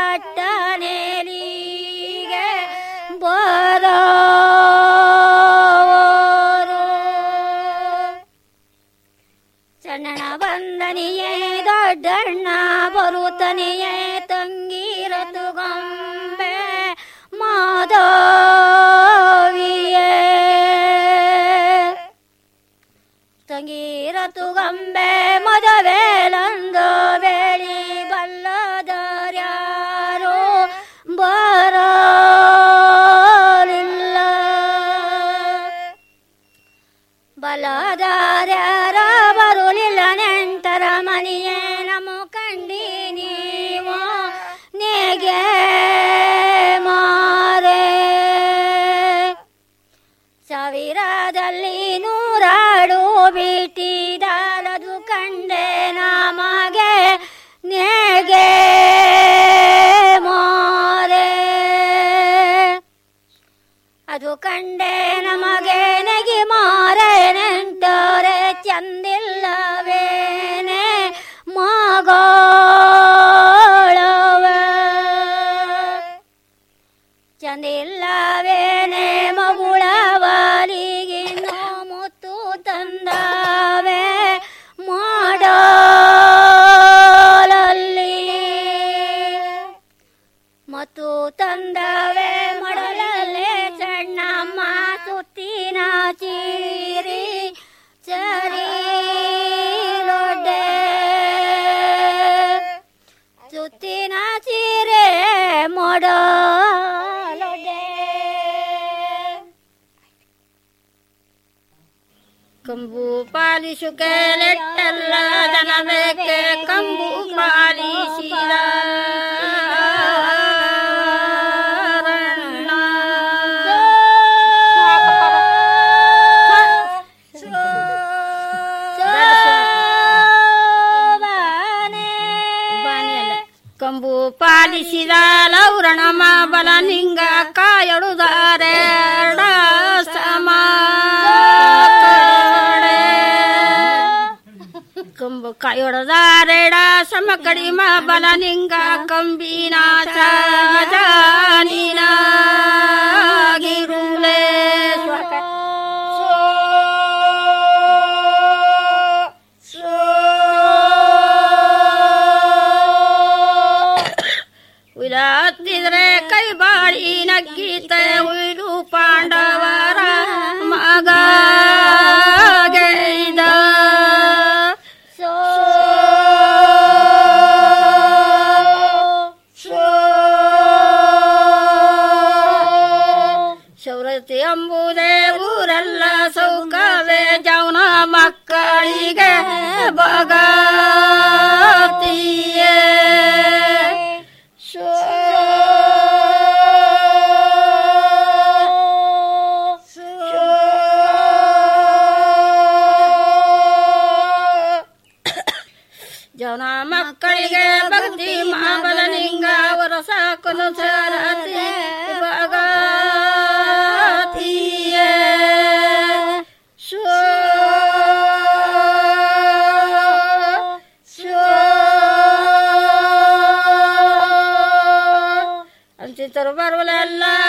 ತಟ್ಟನೇಲಿಗೆ ಬರೋರು ಸಣ್ಣನ ಬಂದನಿಯೇ ದೊಡ್ಡಣ್ಣ ಬರುತ್ತನೆಯೇ ತಂಗಿರತು ಗೊಂಬೆ ಮಾಧವಿಯೇ ತಂಗಿರತು ಗೊಂಬೆ ಮದವೇಲಂದು ಬೇಳಿ ಬಲ್ಲದರ್ಯಾರು ಬರಲಿಲ್ಲ ಬಲದಾರ್ಯಾರ ಬರುಲಿಲ್ಲ ನೆಂಟರ ಮನೆಯೇ ನಮ್ಮ ಕಂಡಿ ನೀವು ನೇಗೆ ಮಾರೆ ಸಾವಿರದಲ್ಲಿ ನೂರಾಡು ಬಿಟ್ಟಿದಲದು ಕಂಡೆ ನಮಗೆ ನೇಗೆ ಮಾರೆ ಅದು ಕಂಡೆ ನಮಗೆ ನೆಗಿ ಮಾರೆ ನೆಂಟರೆ ಚಂದಿಲ್ಲವೇನೆ ಮಗಳವ ಚಂದಿಲ್ಲವೇನೆ ಮಗುಳವಲಿಗಿನ್ನು ಮುತ್ತು ತಂದವೆ ಮಾಡಲಲ್ಲಿ ಮತ್ತು ತಂದವೆ ಮಾಡಲಲ್ಲೇ ಸಣ್ಣಮ್ಮ ಸುತ್ತಿನ ಚೀರಿ ಚರಿ ಲೊಡ್ಡೆ ಸುತ್ತಿನ ಚೀರೆ ಮಾಡಲೊಡ್ಡೆ ಕಂಬು ಪಾಲಿಸುಕೆ ಲೆಟ್ಟಲ್ಲ ದನ ಬೇಕೆ ಕಂಬು ಪಾಲಿಸಿದ ಕಂಬು ಪಾಲಿಸಿದ ಲೌರಣಮ ಬಲ ನಿಂಗ ಕಾಯಡುದಾರೆ ಸಮ ಕಂಬು ಕಾಯೊಡದಾರೆಡ ಸಮ ಕಡಿಮ ಬಲ ನಿಂಗ ಕಂಬಿನ ಜಾನಿನ ಗಿರುಲೆ ಉಲಾತ್ತಿದ್ರೆ ಕೈ ಬಾಳಿ ನಗ್ಗೀತೆ ಉಯ್ದು ಪಾಂಡವರ ಮಗ ಗೈದ ಶೌರತಿ ಎಂಬುದೇ ಊರೆಲ್ಲ ಸೌಕವೇ ಜೌನ ಮಕ್ಕಳಿಗೆ ಬಗತಿಯೇ ಜನ ಮಕ್ಕಳಿಗೆ ಭಕ್ತಿ ಮಹಾಬಲನಿಂಗ ಅವರ ಸಾಕನು ಸರತಿ ಭಗತಿಯೇ ಅಂಚಿತರು ಬರುವಲೆಲ್ಲ